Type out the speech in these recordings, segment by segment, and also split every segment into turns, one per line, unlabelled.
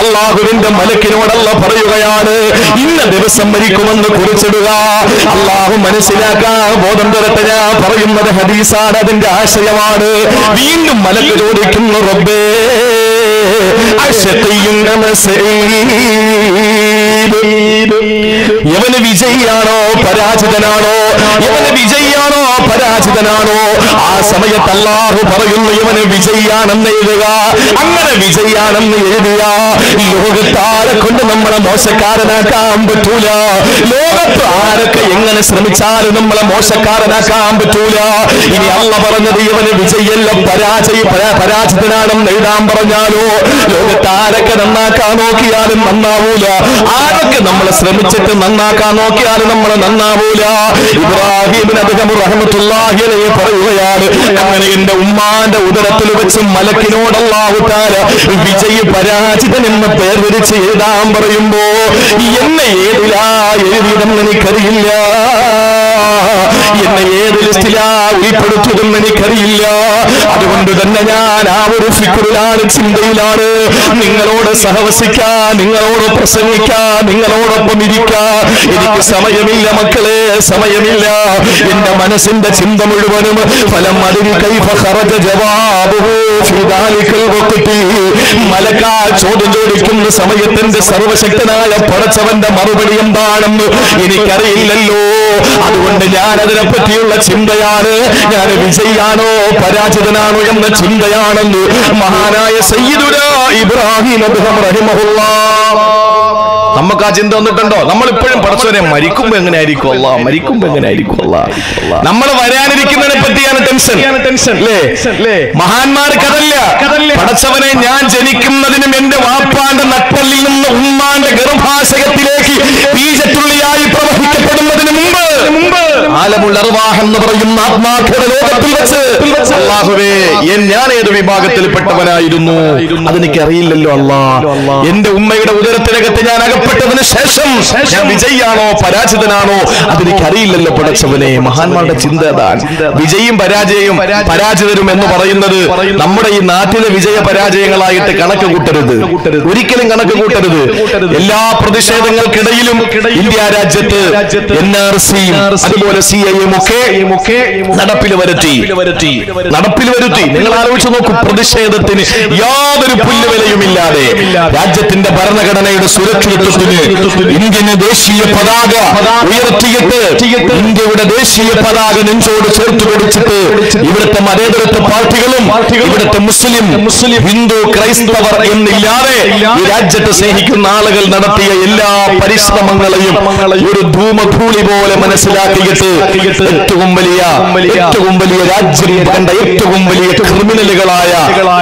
അള്ളാഹുവിന്റെ മലക്കിനോടല്ല പറയുകയാണ് ഇന്ന ദിവസം മരിക്കുമെന്ന് കുറിച്ചിടുക അള്ളാഹു മനസ്സിലാക്കാ ബോധം തരട്ടെ ഞാൻ പറയുന്നത് ഹദീസാണ് അതിന്റെ ആശയമാണ് വീണ്ടും മലക്ക് ചോദിക്കുന്നു റബ്ബേ അശഖിയും സഈദ്. ഇവന് വിജയിയാണോ പരാജിതനാണോ ഇവന് വിജയിയാണോ പരാജിതനാണോ ആ സമയത്ത് അല്ലാഹു പറയുന്നു ഇവന് വിജയിയാണെന്ന് എഴുതുക അങ്ങനെ വിജയിയാണെന്ന് എഴുതിയ ലോകത്താരെ കൊണ്ട് നമ്മളെ മോശക്കാരനാക്കാൻ പറ്റൂല ലോകത്ത് ആരൊക്കെ എങ്ങനെ ശ്രമിച്ചാലും നമ്മളെ മോശക്കാരനാക്കാൻ പറ്റൂല ഇനി അല്ല പറഞ്ഞത് ഇവന് വിജയല്ല പരാജയ പരാ- പരാജിതനാണെന്ന് എഴുതാൻ പറഞ്ഞാലോ ലോകത്ത് ആരൊക്കെ നന്നാക്കാൻ നോക്കിയാലും നന്നാവൂല ആരൊക്കെ നമ്മളെ ശ്രമിച്ചിട്ട് നന്നാക്കാൻ നോക്കിയാലും നമ്മൾ നന്നാവൂല ഇബ്രാഹിമിന് അദ്ദേഹം റഹമത്തുല്ലാഹിനെ പറയുകയാണ് അങ്ങനെ എന്റെ ഉമ്മാന്റെ ഉദരത്തിൽ വെച്ച് മലക്കിനോടല്ലാഹു താര വിജയ പരാജിതൻ എന്ന് പേർ വിരിച്ച് എഴുതാൻ പറയുമ്പോ എന്നെ ഏതിലാ എഴുതിയതെന്ന് എനിക്കറിയില്ല എന്നെ ഏത് ലിസ്റ്റിലാ ഉൾപ്പെടുത്തിയതെന്ന് എനിക്കറിയില്ല അതുകൊണ്ട് തന്നെ ഞാൻ ആ ഒരു ഫിക്കറിലാണ് ചിന്തയിലാണ് നിങ്ങളോട് സഹവസിക്കാൻ നിങ്ങളോട് പ്രസംഗിക്കാൻ നിങ്ങളോടൊപ്പം ഇരിക്കാൻ എനിക്ക് സമയമില്ല മക്കളെ സമയമില്ല എന്റെ മനസ്സിന്റെ ചിന്ത മുഴുവനും ഫലം അതിന് കൈഫ ഖറജ ജവാബുഹു ഫി ദാലിക്കൽ വഖ്തി മലക്കാ ചോദ്യം ചോദിക്കുന്ന സമയത്തിന്റെ സർവശക്തനായ പടച്ചവന്റെ മറുപടി എന്താണെന്ന് എനിക്കറിയില്ലല്ലോ അതുകൊണ്ട് ഞാൻ അതിനെ പറ്റിയുള്ള ചിന്തയാണ് ഞാൻ വിജയിയാണോ പരാജിതനാണോ എന്ന ചിന്തയാണെന്ന് മഹാനായ സയ്യിദുന ഇബ്രാഹിം അദ്ദേഹം റഹിമഹുല്ലാ നമുക്ക് ആ ചിന്ത വന്നിട്ടുണ്ടോ നമ്മൾ ഇപ്പോഴും പഠിച്ചവരെ മരിക്കുമ്പോ എങ്ങനെ ആയിരിക്കും അല്ല മരിക്കുമ്പോ എങ്ങനെ ആയിരിക്കും അല്ല നമ്മൾ വരാനിരിക്കുന്നതിനെ പറ്റിയാണ് ടെൻഷൻ ടെൻഷൻ അല്ലേ മഹാന്മാർക്ക് അതല്ല പടച്ചവനെ ഞാൻ ജനിക്കുന്നതിനും എന്റെ വാപ്പാന്റെ നട്ടലിൽ നിന്ന് ഉമ്മാന്റെ ഗർഭാശയത്തിലേക്ക് ബീജത്തുള്ളിയായി പ്രവഹിക്കപ്പെടുന്നതിന് മുമ്പ് മുമ്പ് ആലമുള്ള അർവാഹ് എന്ന് പറയുന്ന ആത്മാക്കളുടെ ലോകത്തിൽ വെച്ച് അള്ളാഹുവേ എൻ- ഞാൻ ഏത് വിഭാഗത്തിൽപ്പെട്ടവനായിരുന്നു അതെനിക്ക് അറിയില്ലല്ലോ അല്ലാ എന്റെ ഉമ്മയുടെ ഉദരത്തിനകത്ത് ഞാൻ അകപ്പെട്ടതിന് ശേഷം ഞാൻ വിജയിയാണോ പരാജിതനാണോ അതെനിക്ക് അറിയില്ലല്ലോ പടച്ചവനെ മഹാന്മാരുടെ ചിന്ത അതാണ് വിജയും പരാജയവും പരാജിതരും എന്ന് പറയുന്നത് നമ്മുടെ ഈ നാട്ടിലെ വിജയ പരാജയങ്ങളായിട്ട് കണക്ക് കൂട്ടരുത് ഒരിക്കലും കണക്ക് കൂട്ടരുത് എല്ലാ പ്രതിഷേധങ്ങൾക്കിടയിലും ഇന്ത്യ രാജ്യത്ത് എൻ ആർ സിയും അതുപോലെ സി ഐ എം ഒക്കെ നടപ്പിൽ വരുത്തി നടപ്പിൽ വരുത്തി നിങ്ങൾ ആലോചിച്ച് നോക്കൂ പ്രതിഷേധത്തിന് യാതൊരു പുല്ലുവിലയുമില്ലാതെ രാജ്യത്തിന്റെ ഭരണഘടനയുടെ സുരക്ഷിതത്വത്തിന് ഇന്ത്യന് ദേശീയ പതാക ഉയർത്തിയിട്ട് ഇന്ത്യയുടെ ദേശീയ പതാക നെഞ്ചോട് ചേർത്ത് പിടിച്ചിട്ട് ഇവിടുത്തെ മതേതരത്വ പാർട്ടികളും ഇവിടുത്തെ മുസ്ലിം മുസ്ലിം ഹിന്ദു ക്രൈസ്തവർ എന്നില്ലാതെ ഈ രാജ്യത്തെ സ്നേഹിക്കുന്ന ആളുകൾ നടത്തിയ എല്ലാ പരിശ്രമങ്ങളെയും ഒരു ധൂമധൂളി പോലെ മനസ്സിലാക്കിയിട്ട് ഏറ്റവും വലിയ ഏറ്റവും വലിയ രാജ്യം കണ്ട ഏറ്റവും വലിയ ക്രിമിനലുകളായ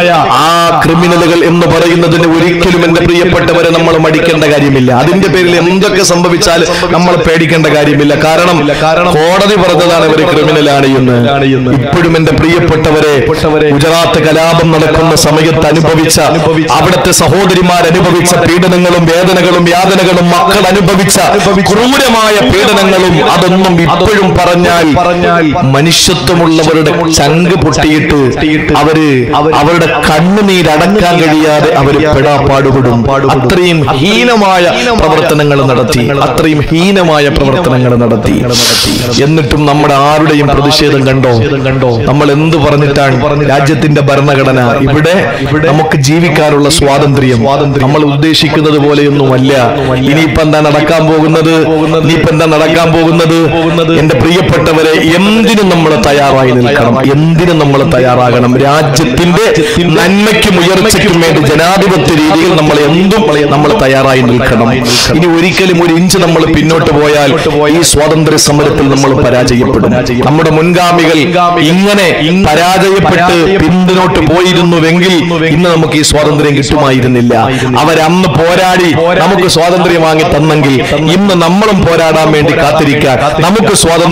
ആ ക്രിമിനലുകൾ എന്ന് പറയുന്നതിന് ഒരിക്കലും എന്റെ പ്രിയപ്പെട്ടവരെ നമ്മൾ മടിക്കേണ്ട കാര്യമില്ല അതിന്റെ പേരിൽ എന്തൊക്കെ സംഭവിച്ചാൽ നമ്മൾ പേടിക്കേണ്ട കാര്യമില്ല കാരണം കോടതി പറഞ്ഞതാണ് ഇവര് ക്രിമിനലാണ് എന്ന് ഇപ്പോഴും എന്റെ പ്രിയപ്പെട്ടവരെ ഗുജറാത്ത് കലാപം നടക്കുന്ന സമയത്ത് അനുഭവിച്ച അവിടുത്തെ സഹോദരിമാർ അനുഭവിച്ച പീഡനങ്ങളും വേദനകളും യാതനകളും മക്കൾ അനുഭവിച്ച ക്രൂരമായ പീഡനങ്ങളും അതൊന്നും ഇപ്പോഴും പറഞ്ഞാൽ പറഞ്ഞാൽ മനുഷ്യത്വമുള്ളവരുടെ ചങ്ക് പൊട്ടിയിട്ട് അവര് അവരുടെ കണ്ണുനീരടക്കാൻ കഴിയാതെ അവര് പെടാ പാടുപെടും അത്രയും ഹീനമായ പ്രവർത്തനങ്ങൾ നടത്തി അത്രയും ഹീനമായ പ്രവർത്തനങ്ങൾ നടത്തി എന്നിട്ടും നമ്മുടെ ആരുടെയും പ്രതിഷേധം കണ്ടോ കണ്ടോ നമ്മൾ എന്ത് പറഞ്ഞിട്ടാണ് രാജ്യത്തിന്റെ ഭരണഘടന ഇവിടെ നമുക്ക് ജീവിക്കാനുള്ള സ്വാതന്ത്ര്യം നമ്മൾ ഉദ്ദേശിക്കുന്നത് പോലെയൊന്നുമല്ല ഇനിയിപ്പോ എന്താ നടക്കാൻ പോകുന്നത് ഇനിയിപ്പോ എന്താ നടക്കാൻ പോകുന്നത് എന്റെ പ്രിയപ്പെട്ടവരെ എന്തിനും നമ്മൾ തയ്യാറായി നിൽക്കണം എന്തിനും നമ്മൾ തയ്യാറാകണം രാജ്യത്തിന്റെ നന്മയ്ക്കും ഉയർച്ചയ്ക്കും വേണ്ടി ജനാധിപത്യ രീതിയിൽ നമ്മൾ എന്തും നമ്മൾ തയ്യാറായി നിൽക്കണം ഇനി ഒരിക്കലും ഒരു ഇഞ്ച് നമ്മൾ പിന്നോട്ട് പോയാൽ ഈ സ്വാതന്ത്ര്യ സമരത്തിൽ നമ്മൾ പരാജയപ്പെടും നമ്മുടെ മുൻഗാമികൾ ഇങ്ങനെ പരാജയപ്പെട്ട് പിന്തിനോട്ട് പോയിരുന്നുവെങ്കിൽ ഇന്ന് നമുക്ക് ഈ സ്വാതന്ത്ര്യം കിട്ടുമായിരുന്നില്ല അവരന്ന് പോരാടി നമുക്ക് സ്വാതന്ത്ര്യം വാങ്ങി തന്നെങ്കിൽ ഇന്ന് നമ്മളും പോരാടാൻ വേണ്ടി കാത്തിരിക്കാൻ നമുക്ക് സ്വാതന്ത്ര്യം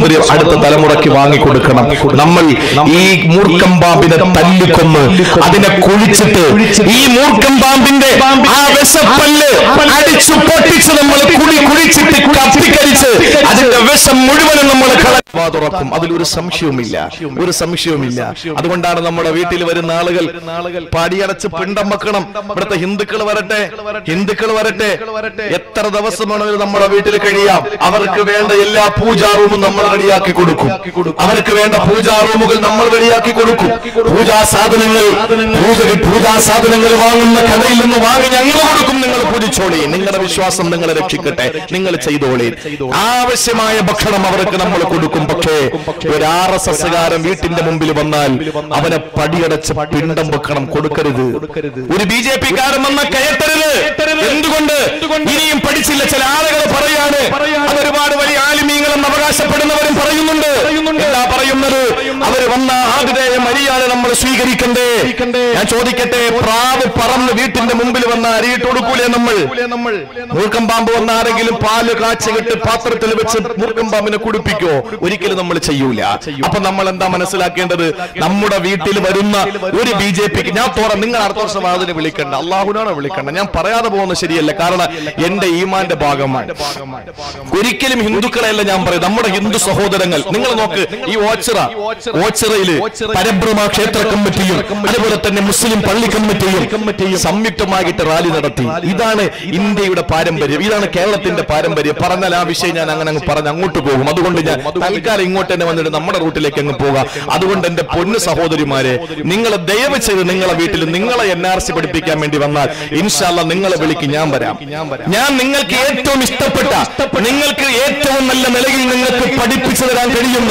സ്വാതന്ത്ര്യം അടുത്ത തലമുറയ്ക്ക് വാങ്ങിക്കൊടുക്കണം നമ്മൾ ഈ മൂർഖം പാമ്പിനെ തല്ലിക്കൊന്ന് അതിനെ കുഴിച്ചിട്ട് ഈ മൂർഖം പാമ്പിന്റെ ആ വിശപ്പല്ല് അടിച്ചു പൊട്ടിച്ച് നമ്മൾ കുഴി കുഴിച്ചിട്ട് കത്തിക്കരിച്ച് അതിന്റെ വിഷം മുഴുവനും നമ്മൾ കളവാ തുറക്കും അതിലൊരു സംശയവുമില്ല ഒരു സംശയവുമില്ല അതുകൊണ്ടാണ് നമ്മുടെ വീട്ടിൽ വരുന്ന ആളുകൾ പാടിയടച്ച് പിണ്ടം വെക്കണം ഇവിടുത്തെ ഹിന്ദുക്കൾ വരട്ടെ ഹിന്ദുക്കൾ വരട്ടെ എത്ര ദിവസം വേണമെങ്കിലും നമ്മുടെ വീട്ടിൽ കഴിയാം അവർക്ക് വേണ്ട എല്ലാ പൂജാ റൂമും നമ്മൾ റെഡിയാക്കി കൊടുക്കും അവർക്ക് വേണ്ട പൂജാ റൂമുകൾ നമ്മൾ റെഡിയാക്കി കൊടുക്കും പൂജാ സാധനങ്ങൾ പൂജ പൂജാ സാധനങ്ങൾ വാങ്ങുന്ന കടയിൽ നിന്ന് വാങ്ങി ഞങ്ങൾ കൊടുക്കും നിങ്ങൾ പൂജിച്ചോളി നിങ്ങളുടെ വിശ്വാസം നിങ്ങളെ രക്ഷിക്കട്ടെ നിങ്ങൾ ചെയ്തോളി ആവശ്യമായ ഭക്ഷണം അവർക്ക് നമ്മൾ കൊടുക്കും പക്ഷേ ഒരു ആർ എസ് എസ്സുകാരൻ വീട്ടിന്റെ മുമ്പിൽ വന്നാൽ അവനെ പടിയടച്ച് പിണ്ടം വെക്കണം കൊടുക്കരുത് ഒരു ബി ജെ പി കാരൻ വന്ന കയറ്റരുത് എന്തുകൊണ്ട് ഇനിയും പഠിച്ചില്ല ചില ആളുകൾ പറയാണ് അത് ഒരുപാട് വലിയ ആലിമീങ്ങളെന്ന് അവകാശപ്പെടുന്നവരും പറയുന്നുണ്ട് എന്താ പറയുന്നത് അവര് വന്ന ആതിഥേയ മര്യാദ നമ്മൾ സ്വീകരിക്കണ്ടേ ഞാൻ ചോദിക്കട്ടെ പ്രാവ് പറന്ന് വീട്ടിന്റെ മുമ്പിൽ വന്ന അരിയിട്ട് കൊടുക്കൂലേ നമ്മൾ മൂർക്കം പാമ്പ് വന്ന ആരെങ്കിലും പാല് കാച്ചുകിട്ട് പാത്രത്തിൽ വെച്ച് മൂർക്കം പാമ്പിനെ കുടിപ്പിക്കോ ഒരിക്കലും നമ്മൾ ചെയ്യൂല അപ്പൊ നമ്മൾ എന്താ മനസ്സിലാക്കേണ്ടത് നമ്മുടെ വീട്ടിൽ വരുന്ന ഒരു ബി ജെ പിക്ക് ഞാൻ തോറ നിങ്ങൾ അടുത്ത വർഷം അതിനെ വിളിക്കണ്ട അള്ളാഹുനാണ് വിളിക്കണ്ട ഞാൻ പറയാതെ പോകുന്നത് ശരിയല്ല കാരണം എന്റെ ഈമാന്റെ ഭാഗമാണ് ഒരിക്കലും ഹിന്ദുക്കളെയല്ല ഞാൻ പറയും നമ്മുടെ ഹിന്ദു സഹോദരങ്ങൾ നിങ്ങൾ നോക്ക് ഈ ഓച്ചിറ ഓച്ചിറയില് പരബ്രഹ്മ ക്ഷേത്ര കമ്മിറ്റിയും അതുപോലെ തന്നെ മുസ്ലിം പള്ളി കമ്മിറ്റിയും സംയുക്തമായിട്ട് റാലി നടത്തി ഇതാണ് ഇന്ത്യയുടെ പാരമ്പര്യം ഇതാണ് കേരളത്തിന്റെ പാരമ്പര്യം പറഞ്ഞാൽ ആ വിഷയം ഞാൻ അങ്ങനെ അങ്ങ് പറഞ്ഞ് അങ്ങോട്ട് പോകും അതുകൊണ്ട് ഞാൻ തൽക്കാലം ഇങ്ങോട്ട് തന്നെ വന്നിട്ട് നമ്മുടെ റൂട്ടിലേക്ക് അങ്ങ് പോകാം അതുകൊണ്ട് എന്റെ പൊന്നു സഹോദരിമാരെ നിങ്ങൾ ദയവ് ചെയ്ത് നിങ്ങളെ വീട്ടിൽ നിങ്ങളെ എൻ ആർ സി പഠിപ്പിക്കാൻ വേണ്ടി വന്നാൽ ഇൻഷാല്ല നിങ്ങളെ വിളിക്ക് ഞാൻ വരാം ഞാൻ നിങ്ങൾക്ക് ഏറ്റവും ഇഷ്ടപ്പെട്ട നിങ്ങൾക്ക് ഏറ്റവും നല്ല നിലയിൽ നിങ്ങൾക്ക് പഠിപ്പിച്ചു തരാൻ കഴിയുന്ന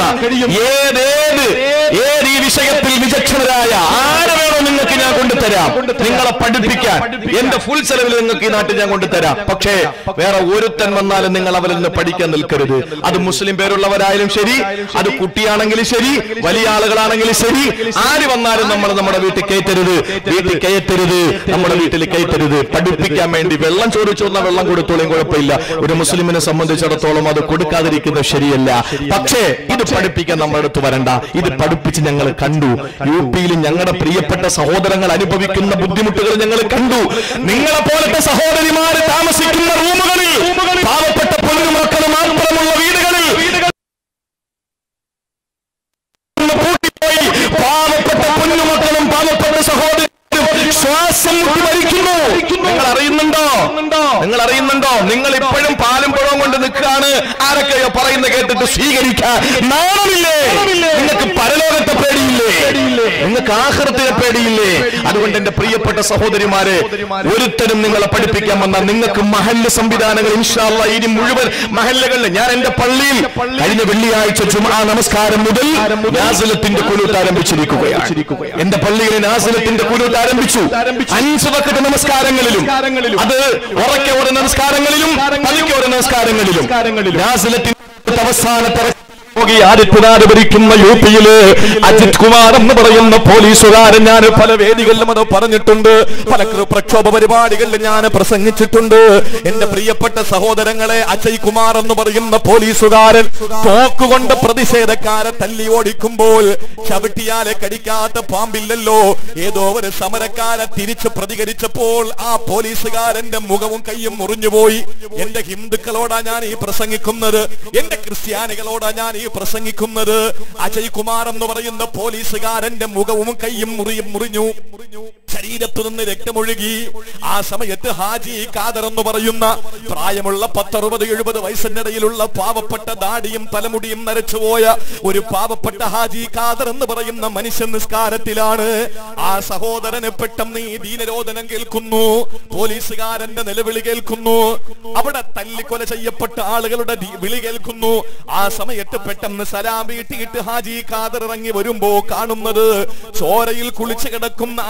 ഏതേത് ഏത് ഈ വിഷയത്തിൽ വിചക്ഷണരായ ആരെ വേണോ നിങ്ങൾക്ക് ഞാൻ കൊണ്ടുതരാം നിങ്ങളെ പഠിപ്പിക്കാൻ എന്റെ ഫുൾ ചെലവിൽ നിങ്ങൾക്ക് ഈ നാട്ടിൽ ഞാൻ കൊണ്ടുതരാം പക്ഷേ വേറെ ഒരുത്തൻ വന്നാലും നിങ്ങൾ അവരിൽ നിന്ന് പഠിക്കാൻ നിൽക്കരുത് അത് മുസ്ലിം പേരുള്ളവരായാലും ശരി അത് കുട്ടിയാണെങ്കിലും ശരി വലിയ ആളുകളാണെങ്കിലും ശരി ആര് വന്നാലും നമ്മൾ നമ്മുടെ വീട്ടിൽ കയറ്റരുത് വീട്ടിൽ കയറ്റരുത് നമ്മുടെ വീട്ടിൽ കയറ്റരുത് പഠിപ്പിക്കാൻ വേണ്ടി വെള്ളം ചോദിച്ചു വന്നാൽ വെള്ളം കൊടുത്തോളം കുഴപ്പമില്ല ഒരു മുസ്ലിമിനെ സംബന്ധിച്ചിടത്തോളം അത് കൊടുക്കാതിരിക്കുന്നത് ശരിയല്ല പക്ഷേ ഇത് പഠിപ്പിക്കാൻ നമ്മുടെ അടുത്ത് വരണ്ട ഇത് പഠിപ്പിച്ച് ഞങ്ങൾ കണ്ടു യു പിയിൽ ഞങ്ങളുടെ പ്രിയപ്പെട്ട സഹോദരങ്ങൾ അനുഭവിക്കുന്ന ബുദ്ധിമുട്ടുകൾ ഞങ്ങൾ കണ്ടു നിങ്ങളെ പോലത്തെ സഹോദരിമാര് താമസിക്കുന്ന റൂമുകളിൽ പാവപ്പെട്ട പൊന്നുമക്കൾ മാത്രമുള്ള വീടുകളിൽ ഒന്ന് പൂട്ടിപ്പോയി പാവപ്പെട്ട പൊന്നുമക്കളും പാവപ്പെട്ട സഹോദരനും ശ്വാസം മുട്ടി മരിക്കുന്നു നിങ്ങൾ അറിയുന്നുണ്ടോ നിങ്ങൾ അറിയുന്നുണ്ടോ നിങ്ങൾ ഇപ്പോഴും പാലും പഴവും കൊണ്ട് നിൽക്കുകയാണ് ആരൊക്കെയോ പറയുന്ന കേട്ടിട്ട് സ്വീകരിക്കാൻ നാണമില്ലേ നിങ്ങൾക്ക് പരലോകത്തെ പേടിയില്ലേ നിങ്ങൾക്ക് ആഹൃത്തിനെ പേടിയില്ലേ അതുകൊണ്ട് എന്റെ പ്രിയപ്പെട്ട സഹോദരിമാരെ ഒരുത്തരും നിങ്ങളെ പഠിപ്പിക്കാൻ വന്നാൽ നിങ്ങൾക്ക് മഹല്ല് സംവിധാനങ്ങൾ ഇൻഷാല്ല ഇനി മുഴുവൻ മഹല്ലുകളിൽ ഞാൻ എന്റെ പള്ളിയിൽ കഴിഞ്ഞ വെള്ളിയാഴ്ച ജുമാ നമസ്കാരം മുതൽ നാസിലത്തിന്റെ കുലൂത്ത് ആരംഭിച്ചിരിക്കുകയാണ് എന്റെ പള്ളിയിൽ നാസിലത്തിന്റെ കുലൂത്ത് ആരംഭിച്ചു അഞ്ച് വക്കറ്റ് നമസ്കാരങ്ങളിലും അത് ഉറക്കെ ഓരോ നമസ്കാരങ്ങളിലും പള്ളിക്ക് ഓരോ നമസ്കാരങ്ങളിലും നാസിലത്തിന്റെ അവസാനത്തെ യോഗി ആദിത്യനാഥ് ഭരിക്കുന്ന യു പിയില് അജിത് കുമാർ എന്ന് പറയുന്ന പോലീസുകാരൻ ഞാൻ പല വേദികളിലും അത് പറഞ്ഞിട്ടുണ്ട് പല കൃ- പ്രക്ഷോഭ പരിപാടികളിൽ ഞാൻ പ്രസംഗിച്ചിട്ടുണ്ട് എന്റെ പ്രിയപ്പെട്ട സഹോദരങ്ങളെ അജയ് കുമാർ എന്ന് പറയുന്ന പോലീസുകാരൻ തോക്കുകൊണ്ട് പ്രതിഷേധക്കാരെ തല്ലി ഓടിക്കുമ്പോൾ ചവിട്ടിയാലെ കടിക്കാത്ത പാമ്പില്ലല്ലോ ഏതോ ഒരു സമരക്കാരെ തിരിച്ച് പ്രതികരിച്ചപ്പോൾ ആ പോലീസുകാരന്റെ മുഖവും കൈയും മുറിഞ്ഞുപോയി എന്റെ ഹിന്ദുക്കളോടാ ഞാൻ ഈ പ്രസംഗിക്കുന്നത് എന്റെ ക്രിസ്ത്യാനികളോടാ ഞാൻ ഈ പ്രസംഗിക്കുന്നത് അജയ് കുമാർ എന്ന് പറയുന്ന പോലീസുകാരന്റെ മുഖവും കൈയും മുറിയും മുറിഞ്ഞു ശരീരത്തു നിന്ന് രക്തമൊഴുകി ആ സമയത്ത് ഹാജി ഖാദർ എന്ന് പറയുന്ന പ്രായമുള്ള പത്തറുപത് എഴുപത് വയസ്സിനിടയിലുള്ള പാവപ്പെട്ട ദാടിയും തലമുടിയും നരച്ചുപോയ ഒരു പാവപ്പെട്ട ഹാജി ഖാദർ എന്ന് പറയുന്ന മനുഷ്യ നിസ്കാരത്തിലാണ് ആ സഹോദരന് പെട്ടെന്ന് ഈ ദീനരോധനം കേൾക്കുന്നു പോലീസുകാരന്റെ നിലവിളി കേൾക്കുന്നു അവിടെ തല്ലിക്കൊല ചെയ്യപ്പെട്ട ആളുകളുടെ ദി- വിളി കേൾക്കുന്നു ആ സമയത്ത് പെട്ടെന്ന് സലാം വീട്ടിയിട്ട് ഹാജി ഖാദർ ഇറങ്ങി വരുമ്പോ കാണുന്നത് ചോരയിൽ കുളിച്ചു കിടക്കുന്ന അജയ് കുമാർ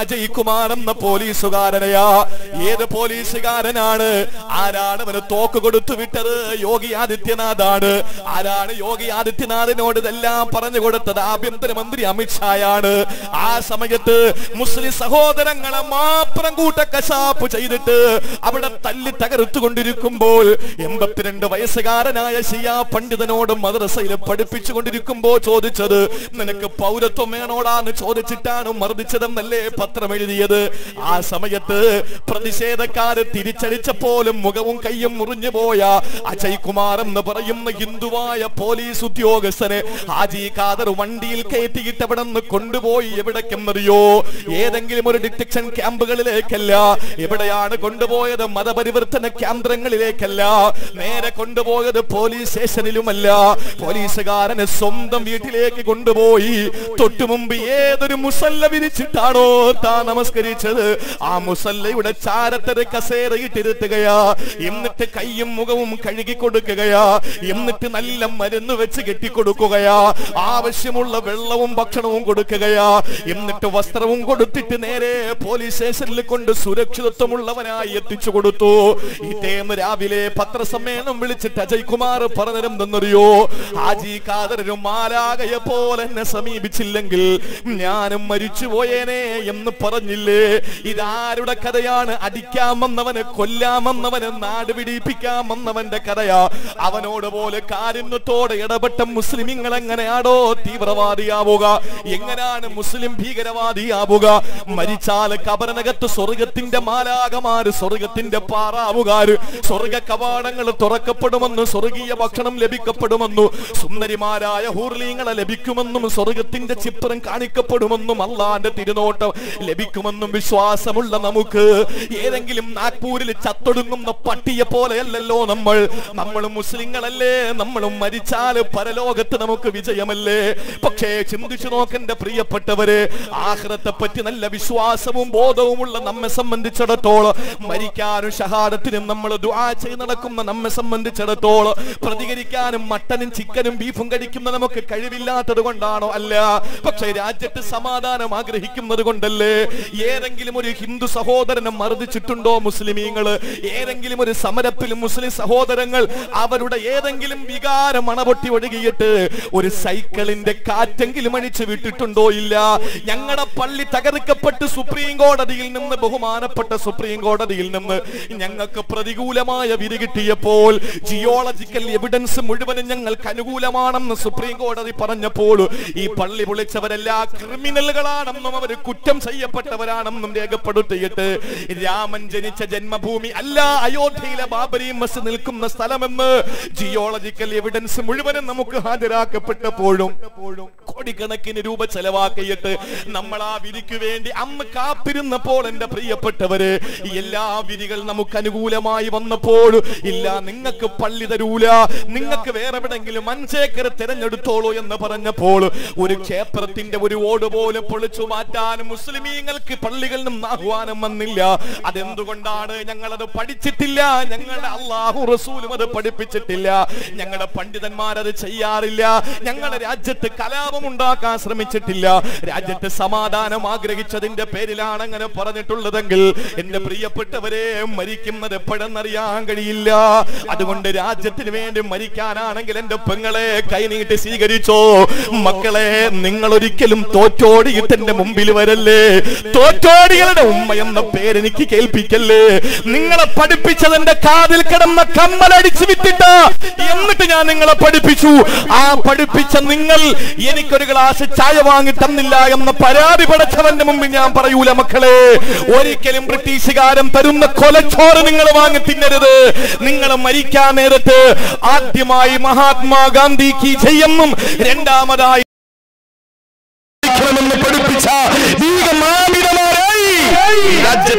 കുമാർ എന്ന പോലീസുകാരനെയാ ഏത് പോലീസുകാരനാണ് ആരാണ് അവന് തോക്ക് കൊടുത്തു വിട്ടത് യോഗി ആദിത്യനാഥാണ് ആരാണ് യോഗി ആദിത്യനാഥിനോട് ഇതെല്ലാം പറഞ്ഞു കൊടുത്തത് ആഭ്യന്തരമന്ത്രി അമിത്ഷായാണ് ആ സമയത്ത് മുസ്ലിം സഹോദരങ്ങളെ മാത്രം കൂട്ടക്കശാപ്പ് ചെയ്തിട്ട് അവിടെ തല്ലി തകർത്തുകൊണ്ടിരിക്കുമ്പോൾ എൺപത്തിരണ്ട് വയസ്സുകാരനായ ഷിയ പണ്ഡിതനോട് മദ്രസയിൽ പഠിപ്പിച്ചു കൊണ്ടിരിക്കുമ്പോ ചോദിച്ചത് നിനക്ക് പൗരത്വം വേണോടാന്ന് ചോദിച്ചിട്ടാണ് മർദ്ദിച്ചതെന്നല്ലേ പത്രം എഴുതിയത് ആ സമയത്ത് പ്രതിഷേധക്കാര് തിരിച്ചടിച്ചപ്പോലും മുഖവും കയ്യും മുറിഞ്ഞു പോയ അജയ് കുമാർ എന്ന് പറയുന്ന ഹിന്ദുവായ പോലീസ് ഉദ്യോഗസ്ഥനെ ഹാജി ഖാദർ വണ്ടിയിൽ കയറ്റിയിട്ട് അവിടെ നിന്ന് കൊണ്ടുപോയി എവിടേക്കെന്നറിയോ ഏതെങ്കിലും ഒരു ഡിറ്റക്ഷൻ ക്യാമ്പുകളിലേക്കല്ല എവിടെയാണ് കൊണ്ടുപോയത് മതപരിവർത്തന കേന്ദ്രങ്ങളിലേക്കല്ല നേരെ കൊണ്ടുപോയത് പോലീസ് സ്റ്റേഷനിലുമല്ല പോലീസുകാരനെ സ്വന്തം വീട്ടിലേക്ക് കൊണ്ടുപോയി തൊട്ടു മുമ്പ് ഏതൊരു മുസല്ല വിരിച്ചിട്ടാണോ താ നമസ്കരിച്ചത് ആ മുസല്ലയുടെ ചാരത്തൊരു കസേരയിട്ടിരുത്തുകയാ എന്നിട്ട് കൈയും മുഖവും കഴുകി കൊടുക്കുകയാ എന്നിട്ട് നല്ല മരുന്ന് വെച്ച് കെട്ടിക്കൊടുക്കുകയാ ആവശ്യമുള്ള വെള്ളവും ഭക്ഷണവും കൊടുക്കുകയാ എന്നിട്ട് വസ്ത്രവും കൊടുത്തിട്ട് നേരെ പോലീസ് സ്റ്റേഷനിൽ കൊണ്ട് സുരക്ഷിതത്വമുള്ളവനായി എത്തിച്ചു കൊടുത്തു ഇതേന്ന് രാവിലെ പത്രസമ്മേളനം വിളിച്ചിട്ട് അജയ് കുമാർ പറഞ്ഞിരുന്നെന്നറിയോ ഹാജി ഖാദർ മാലാകയെ പോലെ എന്നെ സമീപിച്ചില്ലെങ്കിൽ ഞാനും മരിച്ചുപോയേനെ എന്ന് പറഞ്ഞില്ലേ ഇതാരുടെ കഥയാണ് അടിക്കാമെന്നവന് കൊല്ലാമെന്നവന് നാട് പിടിപ്പിക്കാമെന്നവന്റെ കഥയാ അവനോട് പോലെ കാരുണ്യത്തോടെ ഇടപെട്ട മുസ്ലിമിങ്ങൾ എങ്ങനെയാണോ തീവ്രവാദിയാവുക എങ്ങനെയാണ് മുസ്ലിം ഭീകരവാദിയാവുക മരിച്ചാൽ കബറിനകത്ത് സ്വർഗത്തിന്റെ മാലാകമാര് സ്വർഗത്തിന്റെ പാറാവുകാര് സ്വർഗ കവാടങ്ങൾ തുറക്കപ്പെടുമെന്ന് സ്വർഗീയ ഭക്ഷണം ലഭിക്കപ്പെടുമെന്നു സുന്ദരിമാരായ ഹൂർലീങ്ങളെ ലഭിക്കുമെന്നും സ്വർഗത്തിന്റെ ചിത്രം കാണിക്കപ്പെടുമെന്നും അള്ളാന്റെ തിരുനോട്ടം ലഭിക്കുമെന്നും വിശ്വാസമുള്ള നമുക്ക് ഏതെങ്കിലും നാഗ്പൂരിൽ ചത്തൊടുങ്ങുന്ന പട്ടിയെ പോലെയല്ലല്ലോ നമ്മൾ നമ്മൾ മുസ്ലിങ്ങളല്ലേ നമ്മളും മരിച്ചാൽ പരലോകത്ത് നമുക്ക് വിജയമല്ലേ പക്ഷേ ചിന്തിച്ചു നോക്കന്റെ പ്രിയപ്പെട്ടവരെ ആഹ്റത്തെ പറ്റി നല്ല വിശ്വാസവും ബോധവുമുള്ള നമ്മെ സംബന്ധിച്ചിടത്തോളം മരിക്കാനും ഷഹാദത്തിനും നമ്മൾ ദുആ ചെയ്ത് നടക്കുന്ന നമ്മെ സംബന്ധിച്ചിടത്തോളം പ്രതികരിക്കാനും മട്ടനും ചിക്കനും ബീഫും കഴിക്കുന്ന നമുക്ക് കഴിവില്ലാത്തത് കൊണ്ടാണോ അല്ല പക്ഷേ രാജ്യത്ത് സമാധാനം ആഗ്രഹിക്കുന്നത് കൊണ്ടല്ലേ ഏതെങ്കിലും ഒരു ഹിന്ദു സഹോദരനെ മർദ്ദിച്ചിട്ടുണ്ടോ മുസ്ലിമീങ്ങള് ഏതെങ്കിലും ഒരു സമരത്തിൽ മുസ്ലിം സഹോദരങ്ങൾ അവരുടെ ഏതെങ്കിലും വികാരം അണപൊട്ടി ഒഴുകിയിട്ട് ഒരു സൈക്കിളിന്റെ കാറ്റെങ്കിലും അണിച്ചു വിട്ടിട്ടുണ്ടോ ഇല്ല ഞങ്ങളുടെ പള്ളി തകർക്കപ്പെട്ട് സുപ്രീം കോടതിയിൽ നിന്ന് ബഹുമാനപ്പെട്ട സുപ്രീം കോടതിയിൽ നിന്ന് ഞങ്ങൾക്ക് പ്രതികൂലമായ വിധി കിട്ടിയപ്പോൾ ജിയോളജിക്കൽ എവിഡൻസ് മുഴുവനും ഞങ്ങൾക്ക് അനുകൂലമാണെന്ന് സുപ്രീം കോടതി പറഞ്ഞപ്പോൾ ഈ പള്ളി പൊളിച്ചവരെല്ലാ ക്രിമിനലുകളാണെന്നും അവർ കുറ്റം ചെയ്യപ്പെട്ടവരാണെന്നും രേഖപ്പെടുത്തിയിട്ട് രാമൻ ജനിച്ച ജന്മഭൂമി അല്ല അയോധ്യയിലെ ബാബരി മസ് നിൽക്കുന്ന സ്ഥലമെന്ന് ജിയോളജിക്കൽ എവിഡൻസ് മുഴുവനും നമുക്ക് ഹാജരാക്കപ്പെട്ടപ്പോഴും കോടിക്കണക്കിന് രൂപ ചെലവാക്കിയിട്ട് നമ്മൾ ആ വിധിക്ക് വേണ്ടി അന്ന് കാത്തിരുന്നപ്പോൾ എന്റെ പ്രിയപ്പെട്ടവര് ഈ എല്ലാ വിധികൾ നമുക്ക് അനുകൂലമായി വന്നപ്പോൾ ഇല്ല നിങ്ങൾക്ക് പള്ളി തരൂല നിങ്ങൾക്ക് വേറെ എവിടെങ്കിലും അഞ്ചേക്കർ തിരഞ്ഞെടുത്തോളൂ എന്ന് പറഞ്ഞപ്പോൾ ഒരു ക്ഷേത്രത്തിന്റെ ഒരു ഓട് പോലും പൊളിച്ചു മാറ്റാൻ മുസ്ലിമീങ്ങൾക്ക് പള്ളികളിൽ നിന്നും ആഹ്വാനം വന്നില്ല അതെന്തുകൊണ്ടാണ് ഞങ്ങളത് പഠിച്ചിട്ടില്ല ഞങ്ങളുടെ അള്ളാഹു റസൂലും അത് പഠിപ്പിച്ചിട്ടില്ല ഞങ്ങളുടെ പണ്ഡിതന്മാരത് ചെയ്യാറില്ല ഞങ്ങളുടെ രാജ്യത്ത് കലാപം ഉണ്ടാക്കാൻ ശ്രമിച്ചിട്ടില്ല രാജ്യത്ത് സമാധാനം ആഗ്രഹിച്ചതിന്റെ പേരിലാണ് അങ്ങനെ പറഞ്ഞിട്ടുള്ളതെങ്കിൽ എന്റെ പ്രിയപ്പെട്ടവരെ മരിക്കുന്നത് എപ്പോഴെന്നറിയാൻ കഴിയില്ല അതുകൊണ്ട് രാജ്യത്തിന് വേണ്ടി മരിക്കാനാണെങ്കിൽ എന്റെ പെങ്ങളെ കൈനീട്ടി സ്വീകരിച്ചോ മക്കളെ നിങ്ങൾ ഒരിക്കലും തോറ്റോടിയിട്ട് എന്റെ മുമ്പിൽ വരല്ലേ തോറ്റോടികളുടെ ഉമ്മ എന്ന പേരെനിക്ക് കേൾപ്പിക്കല്ലേ നിങ്ങളെ പഠിപ്പിച്ചതെന്റെ കാതിൽ കിടന്ന കമ്മലടിച്ചു വിട്ടിട്ട് എന്നിട്ട് ഞാൻ നിങ്ങളെ പഠിപ്പിച്ചു ആ പഠിപ്പിച്ച നിങ്ങൾ എനിക്കൊരു ഗ്ലാസ് ചായ വാങ്ങി തന്നില്ല എന്ന പരാതി പടച്ചവന്റെ മുമ്പിൽ ഞാൻ പറയൂല മക്കളെ ഒരിക്കലും ബ്രിട്ടീഷുകാരൻ തരുന്ന കൊലച്ചോറ് നിങ്ങൾ വാങ്ങി തിന്നരുത് നിങ്ങൾ മരിക്കാൻ നേരത്ത് ആദ്യമായി മഹാത്മാഗാന്ധിക്ക് ജയെന്നും രണ്ടാമതായി
ണമെന്ന് പഠിപ്പിച്ച ഭീകമാമിതമാരായി ഈ രാജ്യത്തെ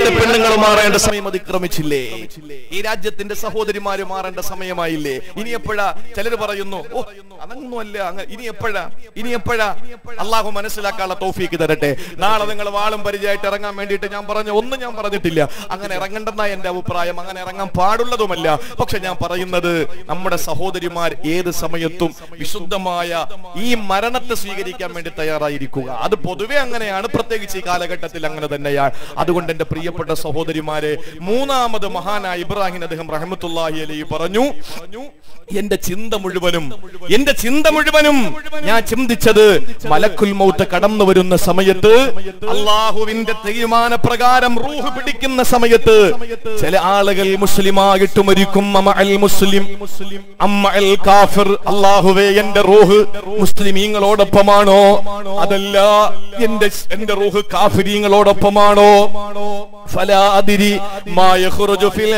രാജ്യത്തെ പെണ്ണുങ്ങൾ മാറേണ്ട സമയം അതിക്രമിച്ചില്ലേ ഈ രാജ്യത്തിന്റെ സഹോദരിമാര് മാറേണ്ട സമയമായില്ലേ ഇനി എപ്പോഴാ ചിലർ പറയുന്നു ഓ അതൊന്നുമല്ല അങ്ങ് ഇനി എപ്പോഴാ ഇനി എപ്പോഴാ അള്ളാഹു മനസ്സിലാക്കാനുള്ള തോഫീക്ക് തരട്ടെ നാളെ നിങ്ങൾ വാളും പരിചയമായിട്ട് ഇറങ്ങാൻ വേണ്ടിയിട്ട് ഞാൻ പറഞ്ഞു ഒന്നും ഞാൻ പറഞ്ഞിട്ടില്ല അങ്ങനെ ഇറങ്ങണ്ടെന്ന എന്റെ അഭിപ്രായം അങ്ങനെ ഇറങ്ങാൻ പാടുള്ളതുമല്ല പക്ഷെ ഞാൻ പറയുന്നത് നമ്മുടെ സഹോദരിമാർ ഏത് സമയത്തും വിശുദ്ധമായ ഈ മരണത്തെ സ്വീകരിക്കാൻ വേണ്ടി തയ്യാറായിരിക്കുക അത് പൊതുവെ അങ്ങനെയാണ് പ്രത്യേകിച്ച് ഈ കാലഘട്ടത്തിൽ അങ്ങനെ തന്നെയാണ് അതുകൊണ്ട് എന്റെ പ്രിയപ്പെട്ട സഹോദരിമാരെ മൂന്നാമത് മഹാനായ ഇബ്രാഹിം അദ്ദേഹം റഹമത്തുല്ലാഹി അലൈഹി പറഞ്ഞു എന്റെ ചിന്ത മുഴുവനും എന്റെ ചിന്ത മുഴുവനും ഞാൻ ചിന്തിച്ചത് മലക്കുൽ മൗത്ത് കടന്നു വരുന്ന സമയത്ത് അള്ളാഹുവിന്റെ തീരുമാനപ്രകാരം റൂഹ് പിടിക്കുന്ന സമയത്ത് ചില ആളുകൾ മുസ്ലിമായിട്ട് മരിക്കും അമ അൽ മുസ്ലിം അമ്മ അൽ കാഫിർ അള്ളാഹുവേ എന്റെ റൂഹ് മുസ്ലിമീങ്ങളോടൊപ്പമാണോ അതല്ല എന്റെ എന്റെ റൂഹ് കാഫിരീങ്ങളോടൊപ്പമാണോ ഫലാ അദിരി മാ യഖ്റുജു ഫിൽ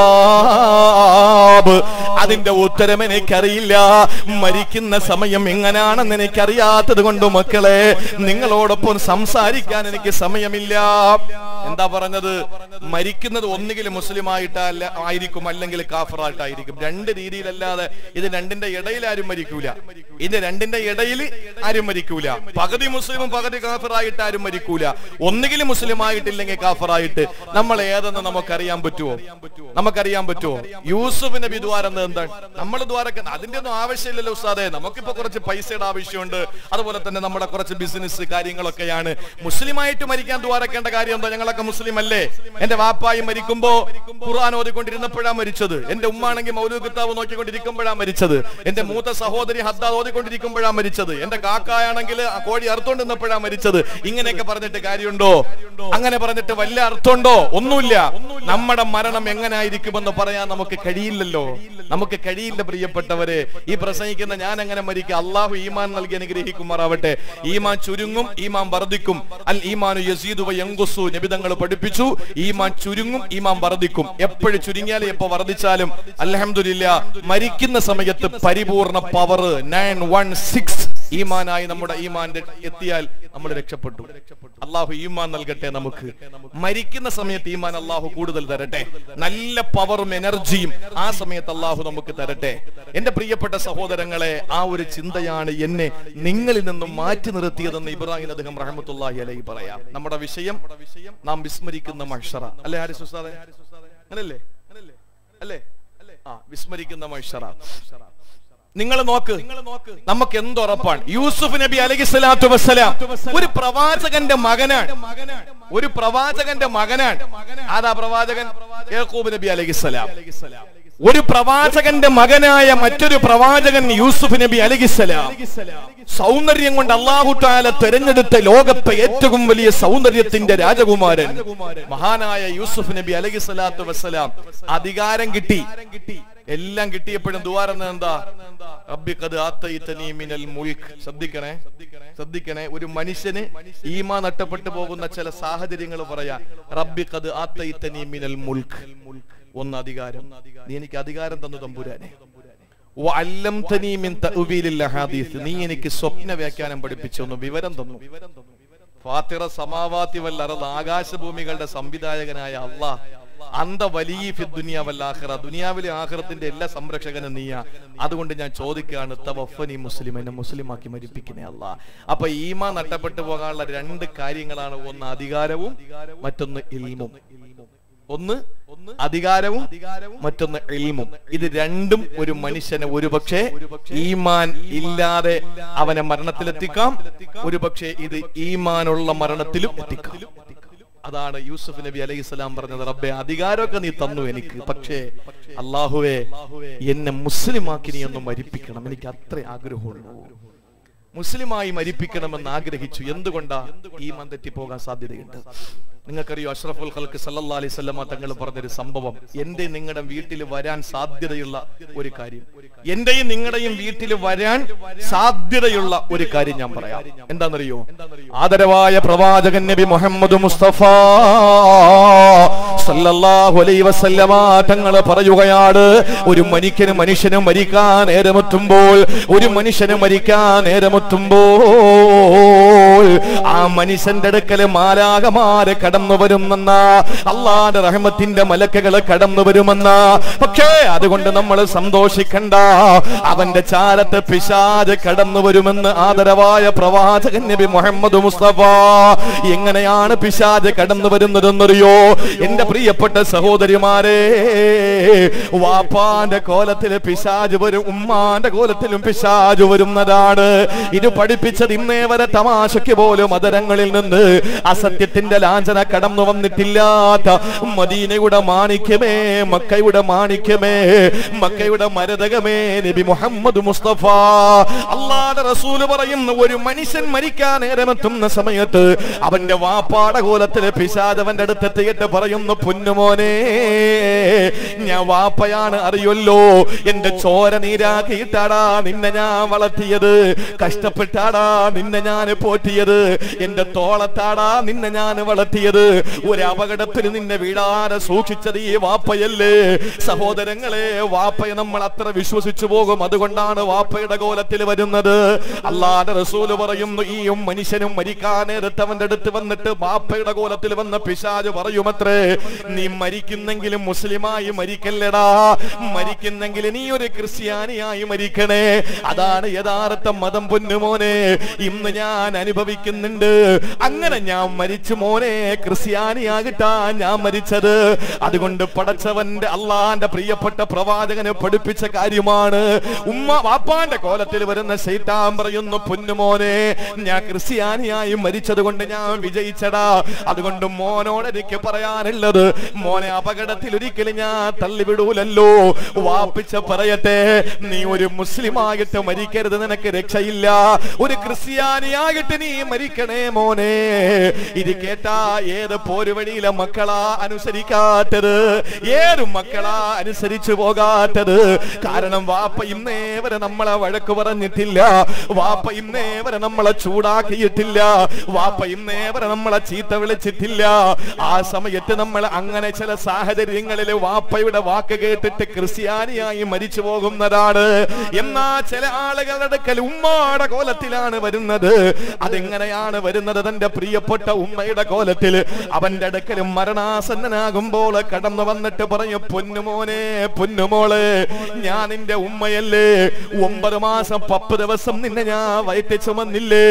ജവാബ് അതിന്റെ ഉത്തരം എനിക്കറിയില്ല മരിക്കുന്ന സമയം എങ്ങനെയാണെന്ന് എനിക്കറിയാത്തത് കൊണ്ട് മക്കളെ നിങ്ങളോടൊപ്പം സംസാരിക്കാൻ എനിക്ക് സമയമില്ല എന്താ പറഞ്ഞത് മരിക്കുന്നത് ഒന്നുകിൽ മുസ്ലിം ആയിട്ടല്ല ആയിരിക്കും അല്ലെങ്കിൽ കാഫറായിട്ടായിരിക്കും രണ്ട് രീതിയിലല്ലാതെ ഇത് രണ്ടിന്റെ ഇടയിൽ ആരും മരിക്കൂല ഇത് രണ്ടിന്റെ ഇടയിൽ ആരും മരിക്കൂല പകുതി മുസ്ലിമും പകുതി കാഫറായിട്ട് ആരും മരിക്കൂല ഒന്നുകിൽ മുസ്ലിം ആയിട്ടില്ലെങ്കിൽ കാഫറായിട്ട് നമ്മൾ ഏതെന്ന് നമുക്കറിയാൻ പറ്റുമോ നമുക്കറിയാൻ പറ്റുമോ യൂസുഫ് നബി ദ്വാരം എന്താണ് നമ്മൾ ദ്വാരക്ക അതിന്റെ ഒന്നും ആവശ്യമില്ലല്ലോ ഉസ്താദെ നമുക്കിപ്പോ കുറച്ച് പൈസയുടെ ആവശ്യമുണ്ട് അതുപോലെ തന്നെ നമ്മുടെ കുറച്ച് ബിസിനസ് കാര്യങ്ങളൊക്കെയാണ് മുസ്ലിമായിട്ട് മരിക്കാൻ ദ്വാരക്കേണ്ട കാര്യം എന്താ ഞങ്ങളൊക്കെ മുസ്ലിം അല്ലേ എന്റെ വാപ്പായി മരിക്കുമ്പോ ഖുർആൻ ഓതിക്കൊണ്ടിരുന്നപ്പോഴാ മരിച്ചത് എന്റെ ഉമ്മാണെങ്കിൽ മൗലൂ കിതാബ് നോക്കിക്കൊണ്ടിരിക്കുമ്പോഴാ മരിച്ചത് എന്റെ മൂത്ത സഹോദരി ഹദ്ദാദ് ഓതിക്കൊണ്ടിരിക്കുമ്പോഴാ മരിച്ചത് എന്റെ കാക്കായാണെങ്കിൽ ആ കോഴി അറുത്തോണ്ടിരുന്നപ്പോഴാ മരിച്ചത് ഇങ്ങനെയൊക്കെ പറഞ്ഞിട്ട് കാര്യമുണ്ടോ അങ്ങനെ പറഞ്ഞിട്ട് വല്ല അർത്ഥമുണ്ടോ ഒന്നുമില്ല നമ്മുടെ മരണം എങ്ങനെ ആയിരിക്കുമെന്ന് പറയാൻ നമുക്ക് കഴിയില്ലല്ലോ നമുക്ക് കഴിയില്ല പ്രിയപ്പെട്ടവരെ ഈ പ്രസംഗിക്കുന്ന ഞാൻ എങ്ങനെ മരിക്കുക അള്ളാഹു ഈമാൻ നൽകി അനുഗ്രഹിക്കുമാറാവട്ടെ ഈമാൻ ചുരുങ്ങും ഈമാൻ വർദ്ധിക്കും അൽ ഈമാനു യസീദു യങ്കുസു നബിതങ്ങൾ പഠിപ്പിച്ചു ഈമാൻ ചുരുങ്ങും ഈമാൻ വർദ്ധിക്കും എപ്പോഴും ചുരുങ്ങിയാലും എപ്പോ വർദ്ധിച്ചാലും അലഹമില്ല മരിക്കുന്ന സമയത്ത് പരിപൂർണ പവർ നയൻ വൺ സിക്സ് ഈമാനായി നമ്മുടെ ഈമാൻ എത്തിയാൽ നമ്മൾ രക്ഷപ്പെട്ടു അള്ളാഹു ഈമാൻ നൽകട്ടെ നമുക്ക് മരിക്കുന്ന സമയത്ത് ഈമാൻ അള്ളാഹു കൂടുതൽ തരട്ടെ നല്ല പവറും എനർജിയും ആ സമയത്ത് അള്ളാഹു നമുക്ക് തരട്ടെ എന്റെ പ്രിയപ്പെട്ട സഹോദരങ്ങളെ ആ ഒരു ചിന്തയാണ് എന്നെ നിങ്ങളിൽ നിന്നും മാറ്റി നിർത്തിയതെന്ന് ഇബ്രാഹിം അദ്ദേഹം റഹമത്തുല്ലാഹി അലൈ പറയാം നമ്മുടെ വിഷയം നാം വിസ്മരിക്കുന്ന മഷറ അല്ലെ ഹാരിസ് ഉസ്താദെ അങ്ങനല്ലേ അല്ലേ ആ വിസ്മരിക്കുന്ന മഷറ നിങ്ങൾ നോക്ക് നമുക്ക് എന്തുറപ്പാണ് യൂസുഫ് നബി അലഹി സ്വലാത്തു വസ്സലാം ഒരു പ്രവാചകന്റെ മകനാണ് ഒരു പ്രവാചകന്റെ മകനാണ് ആരാ പ്രവാചകൻ യാക്കൂബ് നബി അലഹി സ്വലാം ഒരു പ്രവാചകന്റെ മകനായ മറ്റൊരു പ്രവാചകൻ യൂസുഫ് നബി അലഹിസലാം സൗന്ദര്യം കൊണ്ട് അള്ളാഹു താല തെരഞ്ഞെടുത്ത ലോകത്തെ ഏറ്റവും വലിയ സൗന്ദര്യത്തിന്റെ രാജകുമാരൻ മഹാനായ യൂസുഫ് നബി അലഹി സ്വലാത്തു വസ്സലാം അധികാരം കിട്ടി എല്ലാം കിട്ടിയപ്പോഴും ദ്വാരം എന്താ റബ്ബിഖദ് ആത്തൈതനീ മിനൽ മുൽക്ക് ശ്രദ്ധിക്കണേ ശ്രദ്ധിക്കണേ ഒരു മനുഷ്യന് ഈമാ നഷ്ടപ്പെട്ടു പോകുന്ന ചില സാഹചര്യങ്ങൾ പറയാ റബ്ബിഖദ് ആത്തൈതനീ മിനൽ മുൽക്ക് ഒന്ന് അധികാരം നീ എനിക്ക് അധികാരം തന്നു തമ്പുരാനെ വഅല്ലംതനീ മിൻ തഅ്വീലിൽ അഹാദീസ് നീ എനിക്ക് സ്വപ്ന വ്യാഖ്യാനം പഠിപ്പിച്ചു ഒന്ന് വിവരം തന്നു ഫാത്തിറ സമാവാത്തി വൽ അർദ് ആകാശഭൂമികളുടെ സംവിധായകനായ അള്ളാഹ് അന്ത വലിയ ദുനിയാവല്ലാഹിറ ദുനിയാവിലെ ആഹ്റത്തിന്റെ എല്ലാ സംരക്ഷകനും നീയാ അതുകൊണ്ട് ഞാൻ ചോദിക്കുകയാണ് തവഫനി മുസ്ലിം എന്നെ മുസ്ലിമാക്കി മരിപ്പിക്കണേ അല്ല അപ്പൊ ഈമ നഷ്ടപ്പെട്ടു പോകാനുള്ള രണ്ട് കാര്യങ്ങളാണ് ഒന്ന് അധികാരവും മറ്റൊന്ന് ഇൽമും ഒന്ന് അധികാരവും മറ്റൊന്ന് ഇൽമും ഇത് രണ്ടും ഒരു മനുഷ്യനെ ഒരുപക്ഷെ ഈമാൻ ഇല്ലാതെ അവനെ മരണത്തിലെത്തിക്കാം ഒരുപക്ഷെ ഇത് ഈമാനുള്ള മരണത്തിലും എത്തിക്കാം അതാണ് യൂസുഫ് നബി അലൈഹി സ്വലാം പറഞ്ഞത് റബ്ബെ അധികാരമൊക്കെ നീ തന്നു എനിക്ക് പക്ഷേ അള്ളാഹുവെ എന്നെ മുസ്ലിമാക്കി നീ ഒന്ന് മരിപ്പിക്കണം എനിക്ക് അത്ര ആഗ്രഹമുള്ളൂ മുസ്ലിമായി മരിപ്പിക്കണമെന്ന് ആഗ്രഹിച്ചു എന്തുകൊണ്ടാ ഈമാൻ തെറ്റിപ്പോകാൻ സാധ്യതയുണ്ട് നിങ്ങൾക്കറിയോ അഷ്റഫുൽ ഖൽക്ക് സല്ലല്ലാഹു അലൈഹി വസല്ലമ തങ്ങൾ പറഞ്ഞൊരു സംഭവം എന്റെ നിങ്ങളുടെ വീട്ടിൽ വരാൻ സാധ്യതയുള്ള ഒരു കാര്യം എന്റെയും നിങ്ങളുടെയും വീട്ടിൽ വരാൻ സാധ്യതയുള്ള ഒരു കാര്യം ഞാൻ പറയാം എന്താണെന്നറിയോ ആദരവായ പ്രവാചകൻ നബി മുഹമ്മദ് മുസ്തഫ സല്ലല്ലാഹു അലൈഹി വസല്ലമ തങ്ങൾ പറയുകയാണ് ഒരു മനുഷ്യന് മനുഷ്യന് മരിക്കാൻ നേരമെത്തുമ്പോൾ ഒരു മനുഷ്യന് മരിക്കാൻ നേരമെത്തുമ്പോൾ ആ മനുഷ്യന്റെ അടുക്കൽ മാലാകമാരെ
കടന്നു വരുമെന്ന അള്ളാന്റെ റഹ്മത്തിന്റെ മലക്കുകൾ കടന്നു വരുമെന്ന പക്ഷേ അതുകൊണ്ട് നമ്മൾ സന്തോഷിക്കണ്ട അവന്റെ ചാരത്ത് പിശാജ് കടന്നു വരുമെന്ന് ആദരവായ പ്രവാചകൻ നബി മുഹമ്മദ് മുസ്തഫ എങ്ങനെയാണ് പിശാജ് കടന്നു വരുന്നതെന്നറിയോ എന്റെ പ്രിയപ്പെട്ട സഹോദരിമാരെ വാപ്പാന്റെ കോലത്തിൽ പിശാജ് വരും ഉമ്മാന്റെ കോലത്തിലും പിശാജ് വരുന്നതാണ് ഇത് പഠിപ്പിച്ചത് ഇന്നേ വരെ തമാശയ്ക്ക് പോലും അതരങ്ങളിൽ നിന്ന് അസത്യത്തിന്റെ ലാഞ്ചന കടന്നു വന്നിട്ടില്ലാത്ത മദീനയുടെ മാണിക്യമേ മക്കയുടെ മാണിക്യമേ മക്കയുടെ മരതകമേ നബി മുഹമ്മദ് മുസ്തഫ അള്ളാന്റെ റസൂല് പറയുന്നു ഒരു മനുഷ്യൻ മരിക്കാൻ നേരമെത്തുന്ന സമയത്ത് അവന്റെ വാപ്പാടെ കോലത്തില് പിശാദ് അവന്റെ അടുത്തെത്തിയിട്ട് പറയുന്നു പൊന്നുമോനെ ഞാൻ വാപ്പയാണ് അറിയല്ലോ എന്റെ ചോര നീരാക്കിയിട്ടാടാ നിന്നെ ഞാൻ വളർത്തിയത് കഷ്ടപ്പെട്ടാടാ നിന്നെ ഞാൻ പോറ്റിയത് എന്റെ തോളത്താടാ നിന്നെ ഞാൻ വളർത്തിയത് ഒരു അപകടത്തിൽ നിന്നെ വീഴാതെ സൂക്ഷിച്ചത് ഈ വാപ്പയല്ലേ സഹോദരങ്ങളെ വാപ്പയെ നമ്മൾ അത്ര വിശ്വസിച്ചു പോകും അതുകൊണ്ടാണ് വാപ്പയുടെ കോലത്തിൽ വരുന്നത് അല്ലാതെ റസൂല് പറയുന്നു ഈ മനുഷ്യനും മരിക്കാൻ നേരത്ത് അവന്റെ അടുത്ത് വന്നിട്ട് വാപ്പയുടെ കോലത്തിൽ വന്ന പിശാജ് പറയുമത്രേ നീ മരിക്കുന്നെങ്കിലും മുസ്ലിമായി മരിക്കല്ലടാ മരിക്കുന്നെങ്കിൽ നീ ഒരു ക്രിസ്ത്യാനിയായി മരിക്കണേ അതാണ് യഥാർത്ഥ മതം പൊന്നുമോനെ ഇന്ന് ഞാൻ അനുഭവിക്കുന്നുണ്ട് അങ്ങനെ ഞാൻ മരിച്ചു മോനെ ക്രിസ്ത്യാനിയാകിട്ടാ ഞാൻ മരിച്ചത് അതുകൊണ്ട് പടച്ചവന്റെ അള്ളാന്റെ പ്രിയപ്പെട്ട പ്രവാചകനെ പഠിപ്പിച്ച കാര്യമാണ് ഉമ്മ വാപ്പാന്റെ കോലത്തിൽ വരുന്ന ശൈത്താൻ പറയുന്നു പൊന്നുമോനെ ഞാൻ ക്രിസ്ത്യാനിയായി മരിച്ചത് കൊണ്ട് ഞാൻ വിജയിച്ചടാ അതുകൊണ്ട് മോനോട് എനിക്ക് പറയാനുള്ളത് മോനെ അപകടത്തിൽ ഒരിക്കലും ഞാൻ തള്ളിവിടൂലല്ലോ വാപ്പിച്ച പറയട്ടെ നീ ഒരു മുസ്ലിമായിട്ട് മരിക്കരുത് നിനക്ക് രക്ഷയില്ല ഒരു ക്രിസ്ത്യാനിയായിട്ട് നീ മരിക്കണേ മോനെ ഇത് കേട്ടാ ഏത് പോരുവഴിയിലെ മക്കളാ അനുസരിക്കാത്തത് ഏത് മക്കളാ അനുസരിച്ചു പോകാത്തത് കാരണം വാപ്പ ഇന്നേ വരെ നമ്മളെ വഴക്ക് പറഞ്ഞിട്ടില്ല വാപ്പ ഇന്നേ വരെ നമ്മളെ ചൂടാക്കിയിട്ടില്ല വാപ്പ ഇന്നേ വരെ നമ്മളെ ചീത്ത വിളിച്ചിട്ടില്ല ആ സമയത്ത് നമ്മൾ അങ്ങനെ ചില സാഹചര്യങ്ങളിൽ വാപ്പയുടെ വാക്ക് കേട്ടിട്ട് ക്രിസ്ത്യാനിയായി മരിച്ചു പോകുന്നതാണ് എന്നാ ചില ആളുകളുടെ അടുക്കൽ ഉമ്മാടെ കോലത്തിലാണ് വരുന്നത് അതെങ്ങനെയാണ് വരുന്നത് തന്റെ പ്രിയപ്പെട്ട ഉമ്മയുടെ കോലത്തിൽ അവന്റെ അടുക്കൽ മരണാസന്നനാകുമ്പോൾ കടന്നു വന്നിട്ട് പറയും പൊന്നുമോനെ പൊന്നുമോളെ ഞാൻ നിന്റെ ഉമ്മയല്ലേ ഒമ്പത് മാസം പത്ത് ദിവസം നിന്നെ ഞാൻ വയറ്റി ചുമന്നില്ലേ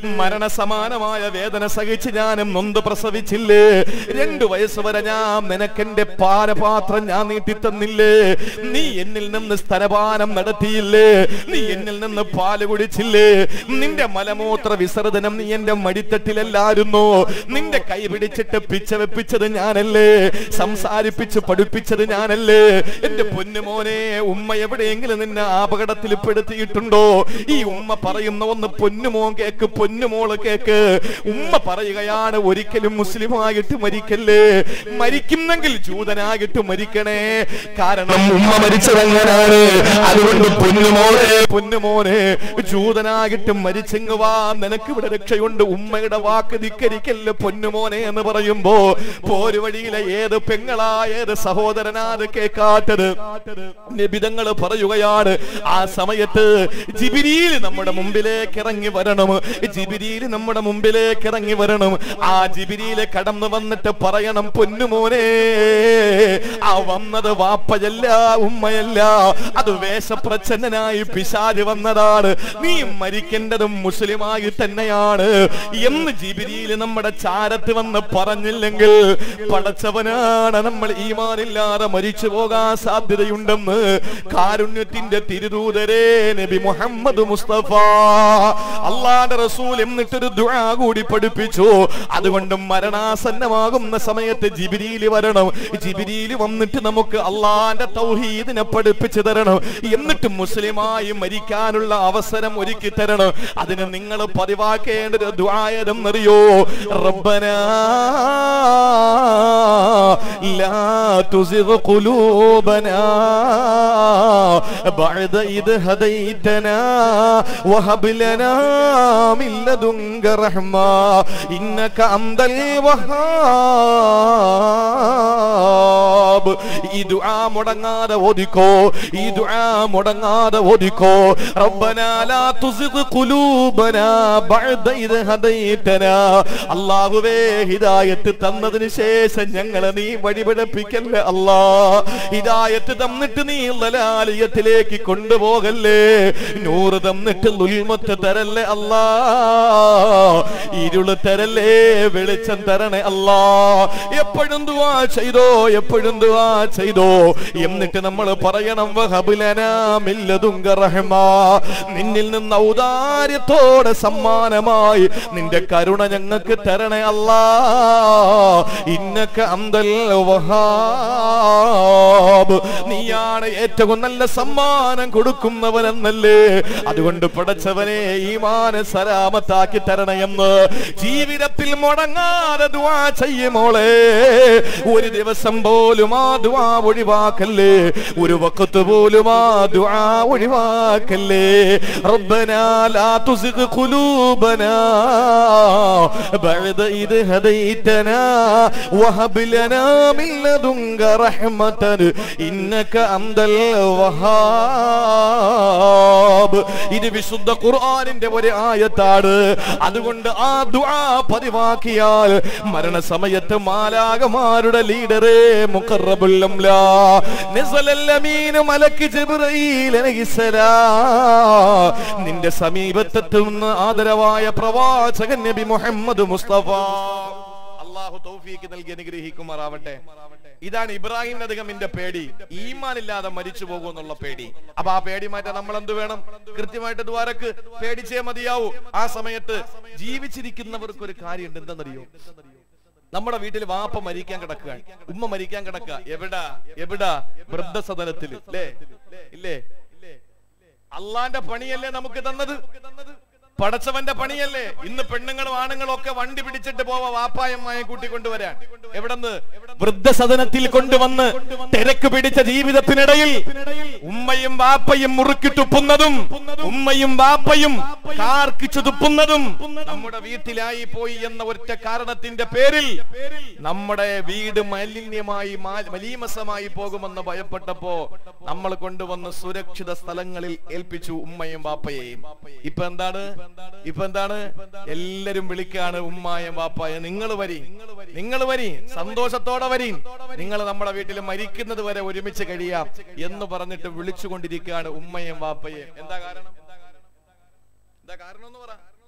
മരണസമാനമായ വേദന സഹിച്ച് ഞാനും നൊന്ത് പ്രസവിച്ചില്ലേ രണ്ടു വയസ്സ് വരെ ഞാൻ നിനക്കെന്റെ പാനപാത്രം ഞാൻ നീട്ടി തന്നില്ലേ നീ എന്നിൽ നിന്ന് സ്തനപാനം നടത്തിയില്ലേ നീ എന്നിൽ നിന്ന് പാല് കുടിച്ചില്ലേ നിന്റെ മലമൂത്ര വിസർജനം നീ എന്റെ മടിത്തട്ടിലല്ലായിരുന്നു നിന്റെ കൈ പിടിച്ചിട്ട് പിച്ച വെപ്പിച്ചത് ഞാനല്ലേ സംസാരിപ്പിച്ച് പഠിപ്പിച്ചത് ഞാനല്ലേ എന്റെ പൊന്നുമോനെ ഉമ്മ എവിടെയെങ്കിലും നിന്നെ അപകടത്തിൽ പെടുത്തിയിട്ടുണ്ടോ ഈ ഉമ്മ പറയുന്ന ഒന്ന് പൊന്നുമോൻ കേക്ക് പൊന്നുമോള് കേക്ക് ഉമ്മ പറയുകയാണ് ഒരിക്കലും മുസ്ലിമായിട്ട് മരിക്കല്ലേ മരിക്കുന്നെങ്കിൽ ജൂതനായിട്ട് മരിക്കണേ കാരണം ഉമ്മ മരിച്ചതെങ്ങനാണ് അതുകൊണ്ട് പൊന്നുമോനെ പൊന്നുമോനെ ജൂതനായിട്ട് മരിച്ചെങ്ങ് വാ നിനക്ക് ഇവിടെ രക്ഷയുണ്ട് ഉമ്മയുടെ വാക്ക് ധിക്കരിക്കല്ലേ പൊന്നുമോനെ എന്ന് പറയുമ്പോ പോരുവഴിയിലെ ഏത് പെങ്ങളാ ഏത് സഹോദരനാ അത് കേൾക്കാത്തത് നിബിതങ്ങൾ പറയുകയാണ് ആ സമയത്ത് ജിബിരിയിൽ നമ്മുടെ മുമ്പിലേക്ക് ഇറങ്ങി വരണം ജിബിരിയിൽ നമ്മുടെ മുമ്പിലേക്ക് ഇറങ്ങി വരണം ആ ജിബിരിയിലെ കടന്നു വന്നിട്ട് പറയണം പൊന്നുമോനെ ആ വന്നത് വാപ്പയല്ല ഉമ്മയല്ല അത് വേഷപ്രച്ഛന്നനായി പിശാജ് വന്നതാണ് നീ മരിക്കേണ്ടതും മുസ്ലിമായി തന്നെയാണ് എന്ന് ജിബിരിയിൽ നമ്മുടെ ചാരത്ത് വന്ന് പറഞ്ഞില്ലെങ്കിൽ പടച്ചവനാണ് നമ്മൾ ഈമാനില്ലാതെ മരിച്ചു പോകാൻ സാധ്യതയുണ്ടെന്ന് കാരുണ്യത്തിന്റെ തിരുദൂതരേ നബി മുഹമ്മദ് മുസ്തഫ അള്ളാന്റെ റസൂൽ എന്നിട്ടൊരു ദുആ കൂടി പഠിപ്പിച്ചു അതുകൊണ്ട് മരണാസന്നമാകുന്ന സമയത്ത് ജിബിരിയിൽ വരണം ജിബിരിയിൽ വന്നിട്ട് നമുക്ക് അള്ളാന്റെ തൗഹീദിനെ പഠിപ്പിച്ചു തരണം എന്നിട്ട് മുസ്ലിമായി മരിക്കാനുള്ള അവസരം ഒരുക്കി തരണം അതിന് നിങ്ങൾ പതിവാക്കേണ്ട ഒരു ദ്വായതെന്നറിയോ റബ്ബനാ ലാ തുസിഗ് ഖുലൂബനാ بعد إذ هديتنا وهب لنا من لدنك رحمة إنك أنت الوهاب വഹാബ് ഈ ദുആ മുടങ്ങാതെ ഓദിക്കോ ഈ ദുആ മുടങ്ങാതെ ഓദിക്കോ റബ്ബനാ ലാ തുസിഗ് ഖുലൂബനാ ബഅദ ഇദ് ഹദൈതനാ അല്ലാഹുവേ ഹിദായത്ത് തന്നതിന് ശേഷം ഞങ്ങളെ നീ വഴിപഴപ്പിക്കല്ലേ അല്ലാ ഹിദായത്ത് തന്നിട്ട് നീ ലലാലിയത്തിലേക്ക് കൊണ്ടുപോകല്ലേ നൂറ് തന്നിട്ട് ലുൽമത്ത് തരല്ലേ അല്ലാ ഇരുള് തരല്ലേ വെളിച്ചം തരണേ അല്ലാ എപ്പോഴും ദുആ ചെയ്തോ എപ്പോഴും ദുആ ചെയ്തോ എന്നിട്ട് നമ്മൾ പറയണം വഹബുലനാ മില്ലതുങ്ക റഹ്മ നിന്നിൽ നിന്ന് ഔദാര്യത്തോടെ സമ്മാനമായി നിന്റെ കരുണ ഞങ്ങൾക്ക് തരണേ അല്ലാ ഇന്നക്ക അന്തൽ വഹാബ് നീയാണ് ഏറ്റവും നല്ല സമ്മാനം കൊടുക്കുന്നവനെന്നല്ലേ അതുകൊണ്ട് പടച്ചവനെ ഈമാന സലാമത്താക്കി തരണയെന്ന് ജീവിതത്തിൽ മുടങ്ങാതെ ദുആ ചെയ്യുമോളെ ഒരു ദിവസം പോലും ആ ദുആ ഒഴിവാക്കല്ലേ ഒരു വക്കത്ത് പോലും ആ ദുആ ഒഴിവാക്കല്ലേ റബ്ബനാ ലാ തുസിഗ് ഖുലൂബനാ ബഅദ ഇദ് ഹദൈതനാ വഹബ് ലനാ മിൻ ലദുങ്ക റഹ്മതൻ ഇന്നക അന്തൽ വഹാബ് ഇത് വിശുദ്ധ ഖുർആനിന്റെ ഒരു ആയത്താണ് അതുകൊണ്ട് ആ ദുആ പതിവാക്കിയാൽ മരണസമയത്ത് മാലാകമാരുടെ ലീഡറെ മുഖറബുൽ അംലാ നസലൽ അമീൻ മലക്ക് ജിബ്രീൽ അലൈഹിസ്സലാം നിന്റെ സമീപത്തെത്തുന്ന ആദരവായ പ്രവാചകൻ നബി മുഹമ്മദ് മുസ്തഫ അള്ളാഹു തൗഫീക്ക് നൽകി അനുഗ്രഹിക്കുമാറാവട്ടെ ഇതാണ് ഇബ്രാഹിം നദികമിന്റെ പേടി ഈമാനില്ലാതെ മരിച്ചു പോകുമെന്നുള്ള പേടി അപ്പൊ ആ പേടി മാറ്റാൻ നമ്മൾ എന്ത് വേണം കൃത്യമായിട്ട് ദ്വാരക്ക് പേടിച്ചേ മതിയാവൂ ആ സമയത്ത് ജീവിച്ചിരിക്കുന്നവർക്ക് ഒരു കാര്യമുണ്ട് എന്തെന്നറിയോ നമ്മുടെ വീട്ടിൽ വാപ്പ മരിക്കാൻ കിടക്കുക ഉമ്മ മരിക്കാൻ കിടക്കുക എവിടാ എവിടാ വൃദ്ധസദനത്തിൽ അല്ലേ ഇല്ലേ അള്ളാന്റെ പണിയല്ലേ നമുക്ക് തന്നത് പടച്ചവന്റെ പണിയല്ലേ ഇന്ന് പെണ്ണുങ്ങളും ആണുങ്ങളും ഒക്കെ വണ്ടി പിടിച്ചിട്ട് പോവാ വാപ്പായമ്മായ കൂട്ടിക്കൊണ്ടുവരാൻ എവിടെന്ന് വൃദ്ധസദനത്തിൽ കൊണ്ടുവന്ന് തിരക്ക് പിടിച്ച ജീവിതത്തിനിടയിൽ ഉമ്മയും വാപ്പയും മുറുക്കിട്ടുപ്പുന്നതും ഉമ്മയും വാപ്പയും കാർക്കിച്ചു തുപ്പുന്നതും നമ്മുടെ വീട്ടിലായി പോയി എന്ന ഒറ്റ കാരണത്തിന്റെ പേരിൽ നമ്മുടെ വീട് മലിന്യമായി മാ- മലീമസമായി പോകുമെന്ന് ഭയപ്പെട്ടപ്പോ നമ്മൾ കൊണ്ടുവന്ന് സുരക്ഷിത സ്ഥലങ്ങളിൽ ഏൽപ്പിച്ചു ഉമ്മയും വാപ്പയെയും ഇപ്പൊ എന്താണ് ഇപ്പൊ എന്താണ് എല്ലാരും വിളിക്കാണ് ഉമ്മായും വാപ്പായും നിങ്ങൾ വരി നിങ്ങൾ വരി സന്തോഷത്തോടെ വരി നിങ്ങൾ നമ്മുടെ വീട്ടിൽ മരിക്കുന്നത് വരെ ഒരുമിച്ച് കഴിയാം എന്ന് പറഞ്ഞിട്ട് വിളിച്ചുകൊണ്ടിരിക്കുകയാണ് ഉമ്മയും വാപ്പയും എന്താ കാരണം എന്താ കാരണം എന്ന് പറ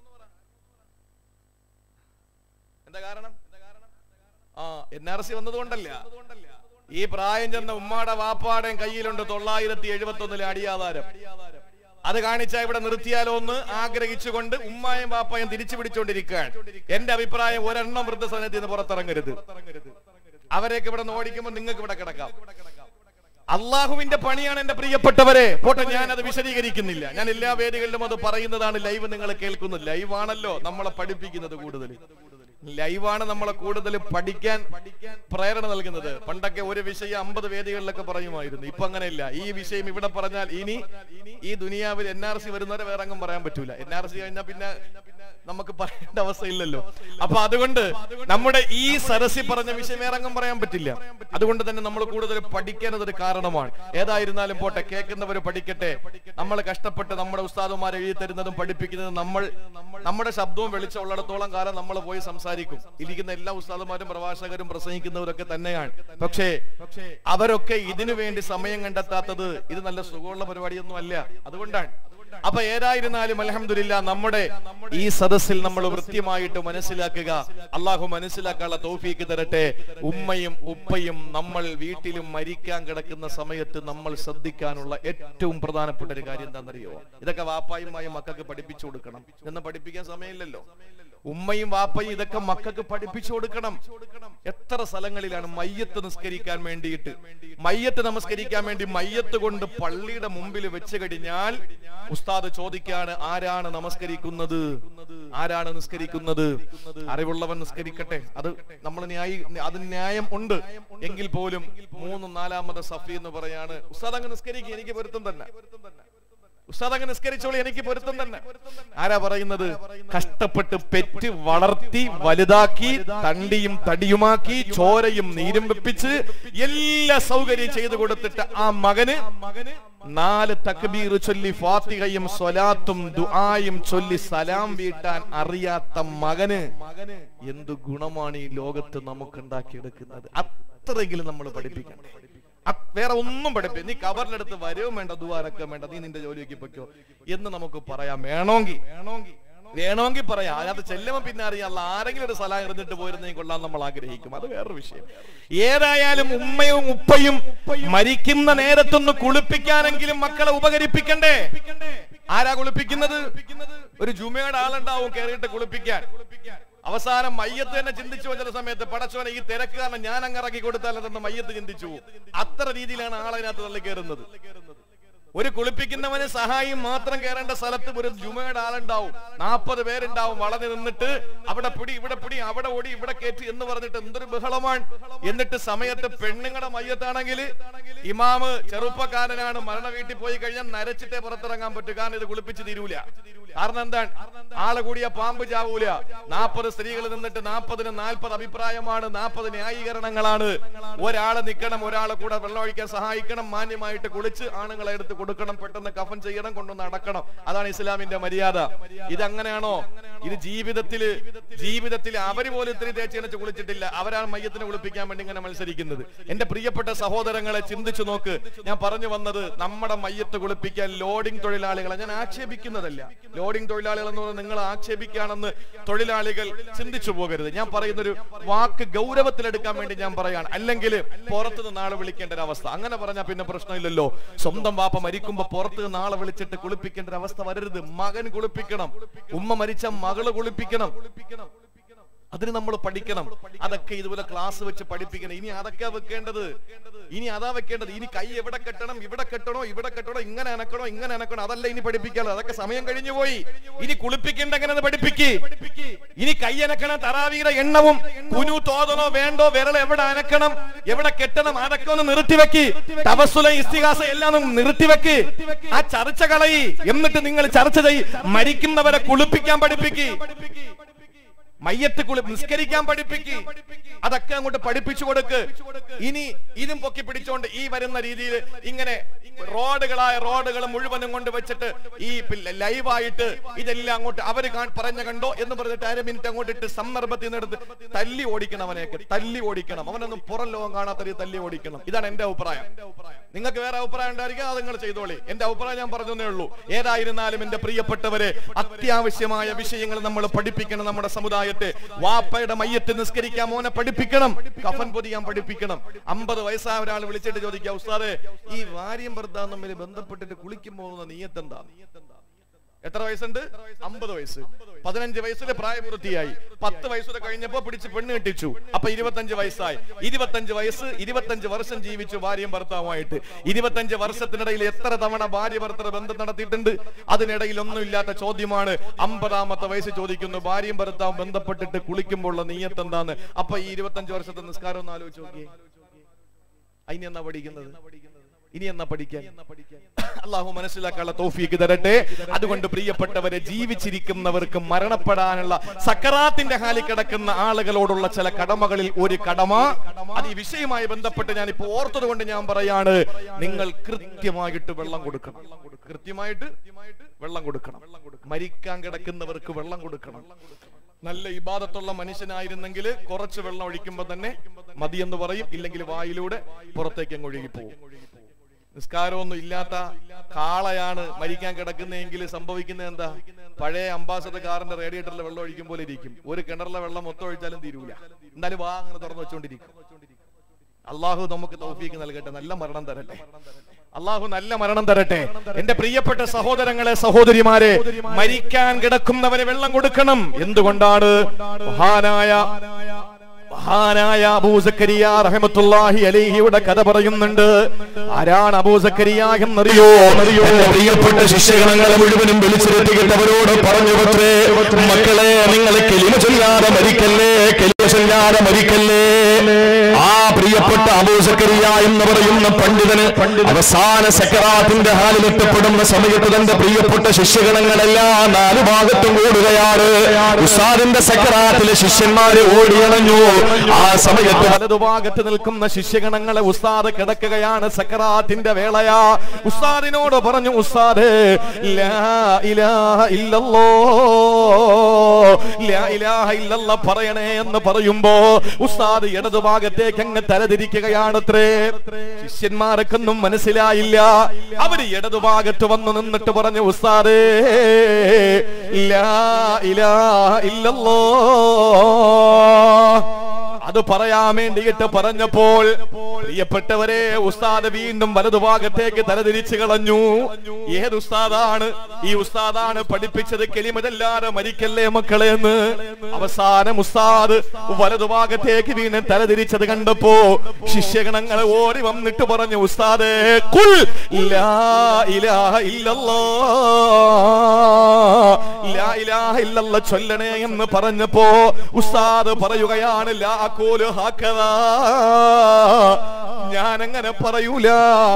എന്താ കാരണം ആ എൻ ആർ സി വന്നതുകൊണ്ടല്ല ഈ പ്രായം ചെന്ന ഉമ്മാടെ വാപ്പാടെയും കയ്യിലുണ്ട് തൊള്ളായിരത്തി എഴുപത്തി ഒന്നിലെ അടിയാധാരം അത് കാണിച്ചാൽ ഇവിടെ നിർത്തിയാലോ എന്ന് ആഗ്രഹിച്ചുകൊണ്ട് ഉമ്മായും വാപ്പായും തിരിച്ചു പിടിച്ചുകൊണ്ടിരിക്കുകയാണ് എന്റെ അഭിപ്രായം ഒരെണ്ണം വൃദ്ധസദനത്തിൽ നിന്ന് പുറത്തിറങ്ങരുത് അവരെയൊക്കെ ഇവിടെ നിന്ന് ഓടിക്കുമ്പോൾ നിങ്ങൾക്ക് ഇവിടെ കിടക്കാം അള്ളാഹുവിന്റെ പണിയാണ് എന്റെ പ്രിയപ്പെട്ടവരെ പോട്ടെ ഞാൻ അത് വിശദീകരിക്കുന്നില്ല ഞാൻ എല്ലാ വേദികളിലും അത് പറയുന്നതാണ് ലൈവ് നിങ്ങൾ കേൾക്കുന്നത് ലൈവാണല്ലോ നമ്മളെ പഠിപ്പിക്കുന്നത് കൂടുതൽ ലൈവാണ് നമ്മളെ കൂടുതൽ പഠിക്കാൻ പ്രേരണ നൽകുന്നത് പണ്ടൊക്കെ ഒരു വിഷയം അമ്പത് വേദികളിലൊക്കെ പറയുമായിരുന്നു ഇപ്പൊ അങ്ങനെയില്ല ഈ വിഷയം ഇവിടെ പറഞ്ഞാൽ ഇനി ഈ ദുനിയാവിൽ എൻ ആർ സി വരുന്നവരെ വേറെ അങ്ങും പറയാൻ പറ്റൂല എൻ ആർ സി കഴിഞ്ഞാൽ പിന്നെ നമുക്ക് പറയേണ്ട അവസ്ഥയില്ലല്ലോ അപ്പൊ അതുകൊണ്ട് നമ്മുടെ ഈ സരസി പറഞ്ഞ വിഷയം വേറെ അങ്ങും പറയാൻ പറ്റില്ല അതുകൊണ്ട് തന്നെ നമ്മൾ കൂടുതൽ പഠിക്കേണ്ടത് ഒരു കാരണമാണ് ഏതായിരുന്നാലും പോട്ടെ കേൾക്കുന്നവർ പഠിക്കട്ടെ നമ്മൾ കഷ്ടപ്പെട്ട് നമ്മുടെ ഉസ്താദുമാർ എഴുതി തരുന്നതും പഠിപ്പിക്കുന്നതും നമ്മൾ നമ്മുടെ ശബ്ദവും വെളിച്ചമുള്ളിടത്തോളം കാലം നമ്മൾ പോയി സംസാരിക്കും ഇരിക്കുന്ന എല്ലാ ഉസ്താദുമാരും പ്രഭാഷകരും പ്രസംഗിക്കുന്നവരൊക്കെ തന്നെയാണ് പക്ഷേ അവരൊക്കെ ഇതിനു വേണ്ടി സമയം കണ്ടെത്താത്തത് ഇത് നല്ല സുഖമുള്ള പരിപാടിയൊന്നും അല്ല അതുകൊണ്ടാണ് അപ്പൊ ഏതായിരുന്നാലും അലഹമില്ല നമ്മുടെ ഈ സദസ്സിൽ നമ്മൾ വൃത്യമായിട്ട് മനസ്സിലാക്കുക അള്ളാഹു മനസ്സിലാക്കാനുള്ള തൗഫീക്ക് തരട്ടെ ഉമ്മയും ഉപ്പയും നമ്മൾ വീട്ടിലും മരിക്കാൻ കിടക്കുന്ന സമയത്ത് നമ്മൾ ശ്രദ്ധിക്കാനുള്ള ഏറ്റവും പ്രധാനപ്പെട്ട ഒരു കാര്യം എന്താണെന്നറിയോ ഇതൊക്കെ വാപ്പായുമായി മക്കൾക്ക് പഠിപ്പിച്ചു കൊടുക്കണം എന്ന് പഠിപ്പിക്കാൻ സമയമില്ലല്ലോ ഉമ്മയും വാപ്പയും ഇതൊക്കെ മക്കൾക്ക് പഠിപ്പിച്ചു കൊടുക്കണം എത്ര സ്ഥലങ്ങളിലാണ് മയ്യത്ത് നിസ്കരിക്കാൻ വേണ്ടിയിട്ട് മയ്യത്ത് നമസ്കരിക്കാൻ വേണ്ടി മയ്യത്ത് കൊണ്ട് പള്ളിയുടെ മുമ്പിൽ വെച്ച് കഴിഞ്ഞാൽ ഉസ്താദ് ചോദിക്കാണ് ആരാണ് നമസ്കരിക്കുന്നത് ആരാണ് നിസ്കരിക്കുന്നത് അറിവുള്ളവൻ നിസ്കരിക്കട്ടെ അത് നമ്മൾ ന്യായി അതിന് ന്യായം ഉണ്ട് എങ്കിൽ പോലും മൂന്നും നാലാമത് സഫി എന്ന് പറയാണ് ഉസ്താദ് അങ്ങ് നിസ്കരിക്കുക എനിക്ക് പൊരുത്തം തന്നെ ഉസ്താദ് അങ്ങ് നിസ്കരിച്ചോളി എനിക്ക് പൊരുത്തം തന്നെ ആരാ പറയുന്നത് കഷ്ടപ്പെട്ട് പെറ്റ് വളർത്തി വലുതാക്കി തണ്ടിയും തടിയുമാക്കി ചോരയും നീരും വെപ്പിച്ച് എല്ലാ സൗകര്യം ചെയ്തു കൊടുത്തിട്ട് ആ മകന് നാല് തക്ബീർ ചൊല്ലി ഫാത്തിഹയും സ്വലാത്തും ദുആയും ചൊല്ലി സലാം വീട്ടാൻ അറിയാത്ത മകന് എന്തു ഗുണമാണ് ഈ ലോകത്ത് നമുക്ക് ഉണ്ടാക്കിയെടുക്കുന്നത് അത്രയെങ്കിലും നമ്മൾ പഠിപ്പിക്കണം അ- വേറെ ഒന്നും പഠിപ്പില്ല നീ കവറിലെടുത്ത് വരവും വേണ്ട ദുവാരൊക്കെ വേണ്ട നീ നിന്റെ ജോലിയൊക്കെ പൊയ്ക്കോ എന്ന് നമുക്ക് പറയാം വേണമെങ്കിൽ വേണമെങ്കിൽ വേണമെങ്കിൽ പറയാം അതിനകത്ത് ചെല്ലുമ്പോ പിന്നെ അറിയാം ആരെങ്കിലും ഒരു സ്ഥലം എറിഞ്ഞിട്ട് പോയിരുന്നെങ്കിൽ കൊള്ളാൻ നമ്മൾ ആഗ്രഹിക്കും അത് വേറൊരു വിഷയം ഏതായാലും ഉമ്മയും ഉപ്പയും മരിക്കുന്ന നേരത്തൊന്ന് കുളിപ്പിക്കാനെങ്കിലും മക്കളെ ഉപകരിപ്പിക്കണ്ടേ ആരാ കുളിപ്പിക്കുന്നത് ഒരു ജുമയുടെ ആളുണ്ടാവും കയറിയിട്ട് കുളിപ്പിക്കാൻ അവസാനം മയ്യത്ത് തന്നെ ചിന്തിച്ചു ചില സമയത്ത് പടച്ചോനെ ഈ തിരക്ക് കാരണം ഞാൻ അങ്ങ് ഇറക്കി കൊടുത്താലെന്ന് മയ്യത്ത് ചിന്തിച്ചു പോകും. അത്ര രീതിയിലാണ് ആളതിനകത്ത് തള്ളി കയറുന്നത് ഒരു കുളിപ്പിക്കുന്നവന് സഹായം മാത്രം കയറേണ്ട സ്ഥലത്ത് ഒരു ജുമയുടെ ആളുണ്ടാവും നാൽപ്പത് പേരുണ്ടാവും വളഞ്ഞു നിന്നിട്ട് അവിടെ പിടി ഇവിടെ പിടി അവിടെ ഓടി ഇവിടെ കയറ്റി എന്ന് പറഞ്ഞിട്ട് എന്തൊരു ബഹളമാണ് എന്നിട്ട് സമയത്ത് പെണ്ണുങ്ങളുടെ മയ്യത്താണെങ്കിൽ ഇമാമ് ചെറുപ്പക്കാരനാണ് മരണ വീട്ടിൽ പോയി കഴിഞ്ഞാൽ നരച്ചിട്ടേ പുറത്തിറങ്ങാൻ പറ്റൂ കാരണം ഇത് കുളിപ്പിച്ച് തീരൂല കാരണം എന്താണ് ആള് കൂടിയ പാമ്പ് ചാവൂല നാൽപ്പത് സ്ത്രീകൾ നിന്നിട്ട് നാൽപ്പതിന് നാൽപ്പത് അഭിപ്രായമാണ് നാൽപ്പത് ന്യായീകരണങ്ങളാണ് ഒരാള് നിൽക്കണം ഒരാളെ കൂടെ വെള്ളം ഒഴിക്കാൻ സഹായിക്കണം മാന്യമായിട്ട് കുളിച്ച് ആണുങ്ങളെ എടുത്ത് കൊടുക്കണം പെട്ടെന്ന് കഫൻ ചെയ്യണം കൊണ്ടുവന്ന് അടക്കണം അതാണ് ഇസ്ലാമിന്റെ മര്യാദ ഇത് അങ്ങനെയാണോ ഇത് ജീവിതത്തില് ജീവിതത്തിൽ അവര് പോലും ഇത്രയും തേച്ചെണച്ച് കുളിച്ചിട്ടില്ല അവരാണ് മയ്യത്തിനെ കുളിപ്പിക്കാൻ വേണ്ടി ഇങ്ങനെ മത്സരിക്കുന്നത് എന്റെ പ്രിയപ്പെട്ട സഹോദരങ്ങളെ ചിന്തിച്ചു നോക്ക് ഞാൻ പറഞ്ഞു വന്നത് നമ്മുടെ മയ്യത്ത് കുളിപ്പിക്കാൻ ലോഡിംഗ് തൊഴിലാളികളെ ഞാൻ ആക്ഷേപിക്കുന്നതല്ല ലോഡിംഗ് തൊഴിലാളികൾ എന്ന് പറഞ്ഞാൽ നിങ്ങൾ ആക്ഷേപിക്കുകയാണെന്ന് തൊഴിലാളികൾ ചിന്തിച്ചു പോകരുത് ഞാൻ പറയുന്ന ഒരു വാക്ക് ഗൗരവത്തിലെടുക്കാൻ വേണ്ടി ഞാൻ പറയാണ് അല്ലെങ്കിൽ പുറത്തു നിന്ന് ആളെ വിളിക്കേണ്ട ഒരു അവസ്ഥ അങ്ങനെ പറഞ്ഞാൽ പിന്നെ പ്രശ്നമില്ലല്ലോ സ്വന്തം വാപ്പ മരിക്കുമ്പോ പുറത്ത് നിന്ന് ആളെ വിളിച്ചിട്ട് കുളിപ്പിക്കേണ്ട ഒരു അവസ്ഥ വരരുത് മകൻ കുളിപ്പിക്കണം ഉമ്മ മരിച്ച മകള് കുളിപ്പിക്കണം അതിന് നമ്മൾ പഠിക്കണം അതൊക്കെ ഇതുപോലെ ക്ലാസ് വെച്ച് പഠിപ്പിക്കണം ഇനി അതൊക്കെ വെക്കേണ്ടത് ഇനി അതാ വെക്കേണ്ടത് ഇനി കൈ എവിടെ കെട്ടണം ഇവിടെ കെട്ടണോ ഇവിടെ കെട്ടണോ ഇങ്ങനെ അനക്കണോ ഇങ്ങനെ അനക്കണോ അതല്ല ഇനി പഠിപ്പിക്കാനുള്ളത് അതൊക്കെ സമയം കഴിഞ്ഞു പോയി ഇനി കുളിപ്പിക്കേണ്ട എങ്ങനെ പഠിപ്പിക്ക് ഇനി കൈ അനക്കണം തറാവീര എണ്ണവും കുനു തോതണോ വേണ്ടോ വിരൽ എവിടെ അനക്കണം എവിടെ കെട്ടണം അതൊക്കെ ഒന്ന് നിർത്തിവെക്ക് തപസ്സുല ഇസ്തിഹാസ എല്ലാം ഒന്ന് നിർത്തിവെക്ക് ആ ചർച്ച കളയി എന്നിട്ട് നിങ്ങൾ ചർച്ച ചെയ് മരിക്കുന്നവരെ കുളിപ്പിക്കാൻ പഠിപ്പിക്ക് മയ്യത്ത് കുളി നിസ്കരിക്കാൻ പഠിപ്പിക്ക് അതൊക്കെ അങ്ങോട്ട് പഠിപ്പിച്ചു കൊടുക്ക് ഇനി ഇതും പൊക്കി പിടിച്ചോണ്ട് ഈ വരുന്ന രീതിയിൽ ഇങ്ങനെ റോഡുകളായ റോഡുകൾ മുഴുവനും കൊണ്ട് വെച്ചിട്ട് ഈ ലൈവായിട്ട് ഇതെല്ലാം അങ്ങോട്ട് അവര് കാ- പറഞ്ഞ കണ്ടോ എന്ന് പറഞ്ഞിട്ട് അര മിനിറ്റ് അങ്ങോട്ട് ഇട്ട് സന്ദർഭത്തിൽ നിന്ന് എടുത്ത് തല്ലി ഓടിക്കണം അവനെയൊക്കെ തല്ലി ഓടിക്കണം അവനൊന്നും പുറം ലോകം കാണാത്ത രീതി തല്ലി ഓടിക്കണം ഇതാണ് എന്റെ അഭിപ്രായം നിങ്ങൾക്ക് വേറെ അഭിപ്രായം ഉണ്ടായിരിക്കും അത് നിങ്ങൾ ചെയ്തോളി എന്റെ അഭിപ്രായം ഞാൻ പറഞ്ഞതേ ഉള്ളൂ ഏതായിരുന്നാലും എന്റെ പ്രിയപ്പെട്ടവരെ അത്യാവശ്യമായ വിഷയങ്ങൾ നമ്മൾ പഠിപ്പിക്കണം നമ്മുടെ സമുദായത്തെ വാപ്പയുടെ മയ്യത്ത് നിസ്കരിക്കാൻ മോനെ പഠിപ്പിക്കണം കഫൻ പൊതിയാൻ പഠിപ്പിക്കണം അമ്പത് വയസ്സായ ഒരാൾ വിളിച്ചിട്ട് ചോദിക്കുക ഉസ്താദെ ഈ ഭാര്യയും ഭർത്താവും തമ്മിൽ ബന്ധപ്പെട്ടിട്ട് കുളിക്കും പോകുന്ന നീയത്തെന്താ എത്ര വയസ്സുണ്ട് അമ്പത് വയസ്സ് പതിനഞ്ച് വയസ്സിൽ പ്രായപൂർത്തിയായി പത്ത് വയസ്സുടെ കഴിഞ്ഞപ്പോ പിടിച്ച് പെണ്ണ് കെട്ടിച്ചു അപ്പൊ ഇരുപത്തഞ്ച് വയസ്സായി ഇരുപത്തഞ്ച് വയസ്സ് ഇരുപത്തഞ്ച് വർഷം ജീവിച്ചു ഭാര്യയും ഭർത്താവുമായിട്ട് ഇരുപത്തഞ്ച് വർഷത്തിനിടയിൽ എത്ര തവണ ഭാര്യ ഭർത്തൃ ബന്ധം നടത്തിയിട്ടുണ്ട് അതിനിടയിൽ ഒന്നുമില്ലാത്ത ചോദ്യമാണ് അമ്പതാമത്തെ വയസ്സ് ചോദിക്കുന്നു ഭാര്യയും ഭർത്താവും ബന്ധപ്പെട്ടിട്ട് കുളിക്കുമ്പോൾ ഉള്ള നീയത്ത് എന്താന്ന് അപ്പൊ ഈ ഇരുപത്തഞ്ച് വർഷത്തെ നിസ്കാരം ഒന്ന് ആലോചിച്ച് നോക്കിയേ അതിന് എന്നാ പഠിക്കുന്നത് ഇനി എന്നാ പഠിക്കാൻ അള്ളാഹു മനസ്സിലാക്കാനുള്ള തോഫീക്ക് തരട്ടെ അതുകൊണ്ട് പ്രിയപ്പെട്ടവരെ ജീവിച്ചിരിക്കുന്നവർക്ക് മരണപ്പെടാനുള്ള സക്കറാത്തിന്റെ ഹാലിൽ കിടക്കുന്ന ആളുകളോടുള്ള ചില കടമകളിൽ ഒരു കടമ അത് ഈ വിഷയവുമായി ബന്ധപ്പെട്ട് ഞാൻ ഇപ്പോൾ ഓർത്തത് കൊണ്ട് ഞാൻ പറയാണ് നിങ്ങൾ കൃത്യമായിട്ട് വെള്ളം കൊടുക്കണം കൃത്യമായിട്ട് വെള്ളം കൊടുക്കണം മരിക്കാൻ കിടക്കുന്നവർക്ക് വെള്ളം കൊടുക്കണം നല്ല ഇബാദത്തുള്ള മനുഷ്യനായിരുന്നെങ്കിൽ കുറച്ച് വെള്ളം ഒഴിക്കുമ്പോ തന്നെ മതിയെന്ന് പറയും ഇല്ലെങ്കിൽ വായിലൂടെ പുറത്തേക്ക് അങ്ങ് ഒഴുകി പോകും നിസ്കാരമൊന്നും ഇല്ലാത്ത കാളയാണ് മരിക്കാൻ കിടക്കുന്നതെങ്കിൽ സംഭവിക്കുന്നത് എന്താ പഴയ അംബാസഡർ കാറിന്റെ റേഡിയേറ്ററിലെ വെള്ളം ഒഴിക്കും പോലെ ഇരിക്കും ഒരു കിണറിലെ വെള്ളം മൊത്തം ഒഴിച്ചാലും തീരൂല എന്തായാലും വാ അങ്ങനെ തുറന്നു വെച്ചോണ്ടിരിക്കും അള്ളാഹു നമുക്ക് തൗഫീക്ക് നൽകട്ടെ നല്ല മരണം തരട്ടെ അള്ളാഹു നല്ല മരണം തരട്ടെ എന്റെ പ്രിയപ്പെട്ട സഹോദരങ്ങളെ സഹോദരിമാരെ മരിക്കാൻ കിടക്കുന്നവരെ വെള്ളം കൊടുക്കണം എന്തുകൊണ്ടാണ് മഹാനായ മഹാനായ അബൂസക്കരിയ റഹമത്തുല്ലാഹി അലൈഹിയുടെ കഥ പറയുന്നുണ്ട് ആരാണ് അബൂസക്കരിയ എന്നറിയോ എന്നറിയോ
എന്റെ പ്രിയപ്പെട്ട ശിഷ്യഗണങ്ങളെ മുഴുവനും വിളിച്ചിരുത്തിയിട്ടവരോട് പറഞ്ഞു പത്രേ മക്കളെ നിങ്ങൾ കെലിമ ചൊല്ലാതെ മരിക്കല്ലേ കെലിമ ചൊല്ലാതെ മരിക്കല്ലേ ആ പ്രിയപ്പെട്ട അബൂസക്കരിയ എന്ന് പറയുന്ന പണ്ഡിതന് അവസാന സക്കറാത്തിന്റെ ഹാലിൽ എത്തപ്പെടുന്ന സമയത്ത് തന്റെ പ്രിയപ്പെട്ട ശിഷ്യഗണങ്ങളെല്ലാം നാലു ഭാഗത്തും കൂടുകയാണ് ഉസ്താദിന്റെ സക്കറാത്തിലെ ശിഷ്യന്മാരെ ഓടിയണഞ്ഞു ആ സമയത്ത്
വലതുഭാഗത്ത് നിൽക്കുന്ന ശിഷ്യഗണങ്ങളെ ഉസ്താദ് കിടക്കുകയാണ് സക്കറാത്തിന്റെ വേളയാ ഉസ്താദിനോട് പറഞ്ഞു ഉസ്താദ് ലാ ഇലാഹ ഇല്ലല്ലോ ലാ ഇലാഹ ഇല്ലല്ല പറയണേ എന്ന് പറയുമ്പോ ഉസ്താദ് ഇടതുഭാഗത്തേക്ക് അങ്ങ് തലതിരിക്കുകയാണത്രേ ശിഷ്യന്മാർക്കൊന്നും മനസ്സിലായില്ല അവര് ഇടതുഭാഗത്ത് വന്ന് നിന്നിട്ട് പറഞ്ഞു ഉസ്താദേ ലാ ഇലാഹ ഇല്ലല്ലോ അത് പറയാൻ വേണ്ടിയിട്ട് പറഞ്ഞപ്പോൾ പ്രിയപ്പെട്ടവരെ ഉസ്താദ് വീണ്ടും വലതുഭാഗത്തേക്ക് തലതിരിച്ചു കളഞ്ഞു ഏത് ഉസ്താദാണ് ഈ ഉസ്താദാണ് പഠിപ്പിച്ചത് കെളിമതല്ലാതെ മരിക്കല്ലേ മക്കളെ എന്ന് അവസാനം ഉസ്താദ് വലതുഭാഗത്തേക്ക് വീണ്ടും തലതിരിച്ചത് കണ്ടപ്പോ ശിഷ്യഗണങ്ങൾ ഓടി വന്നിട്ട് പറഞ്ഞു ഉസ്താദേ കുൽ ലാ ഇലാഹ ഇല്ലല്ലാ ലാ ഇലാഹ ഇല്ലല്ല ചൊല്ലണേ എന്ന് പറഞ്ഞപ്പോ ഉസ്താദ് പറയുകയാണ് ലാ അഖൂലു ഹക്കദാ ഞാൻ അങ്ങനെ പറയൂല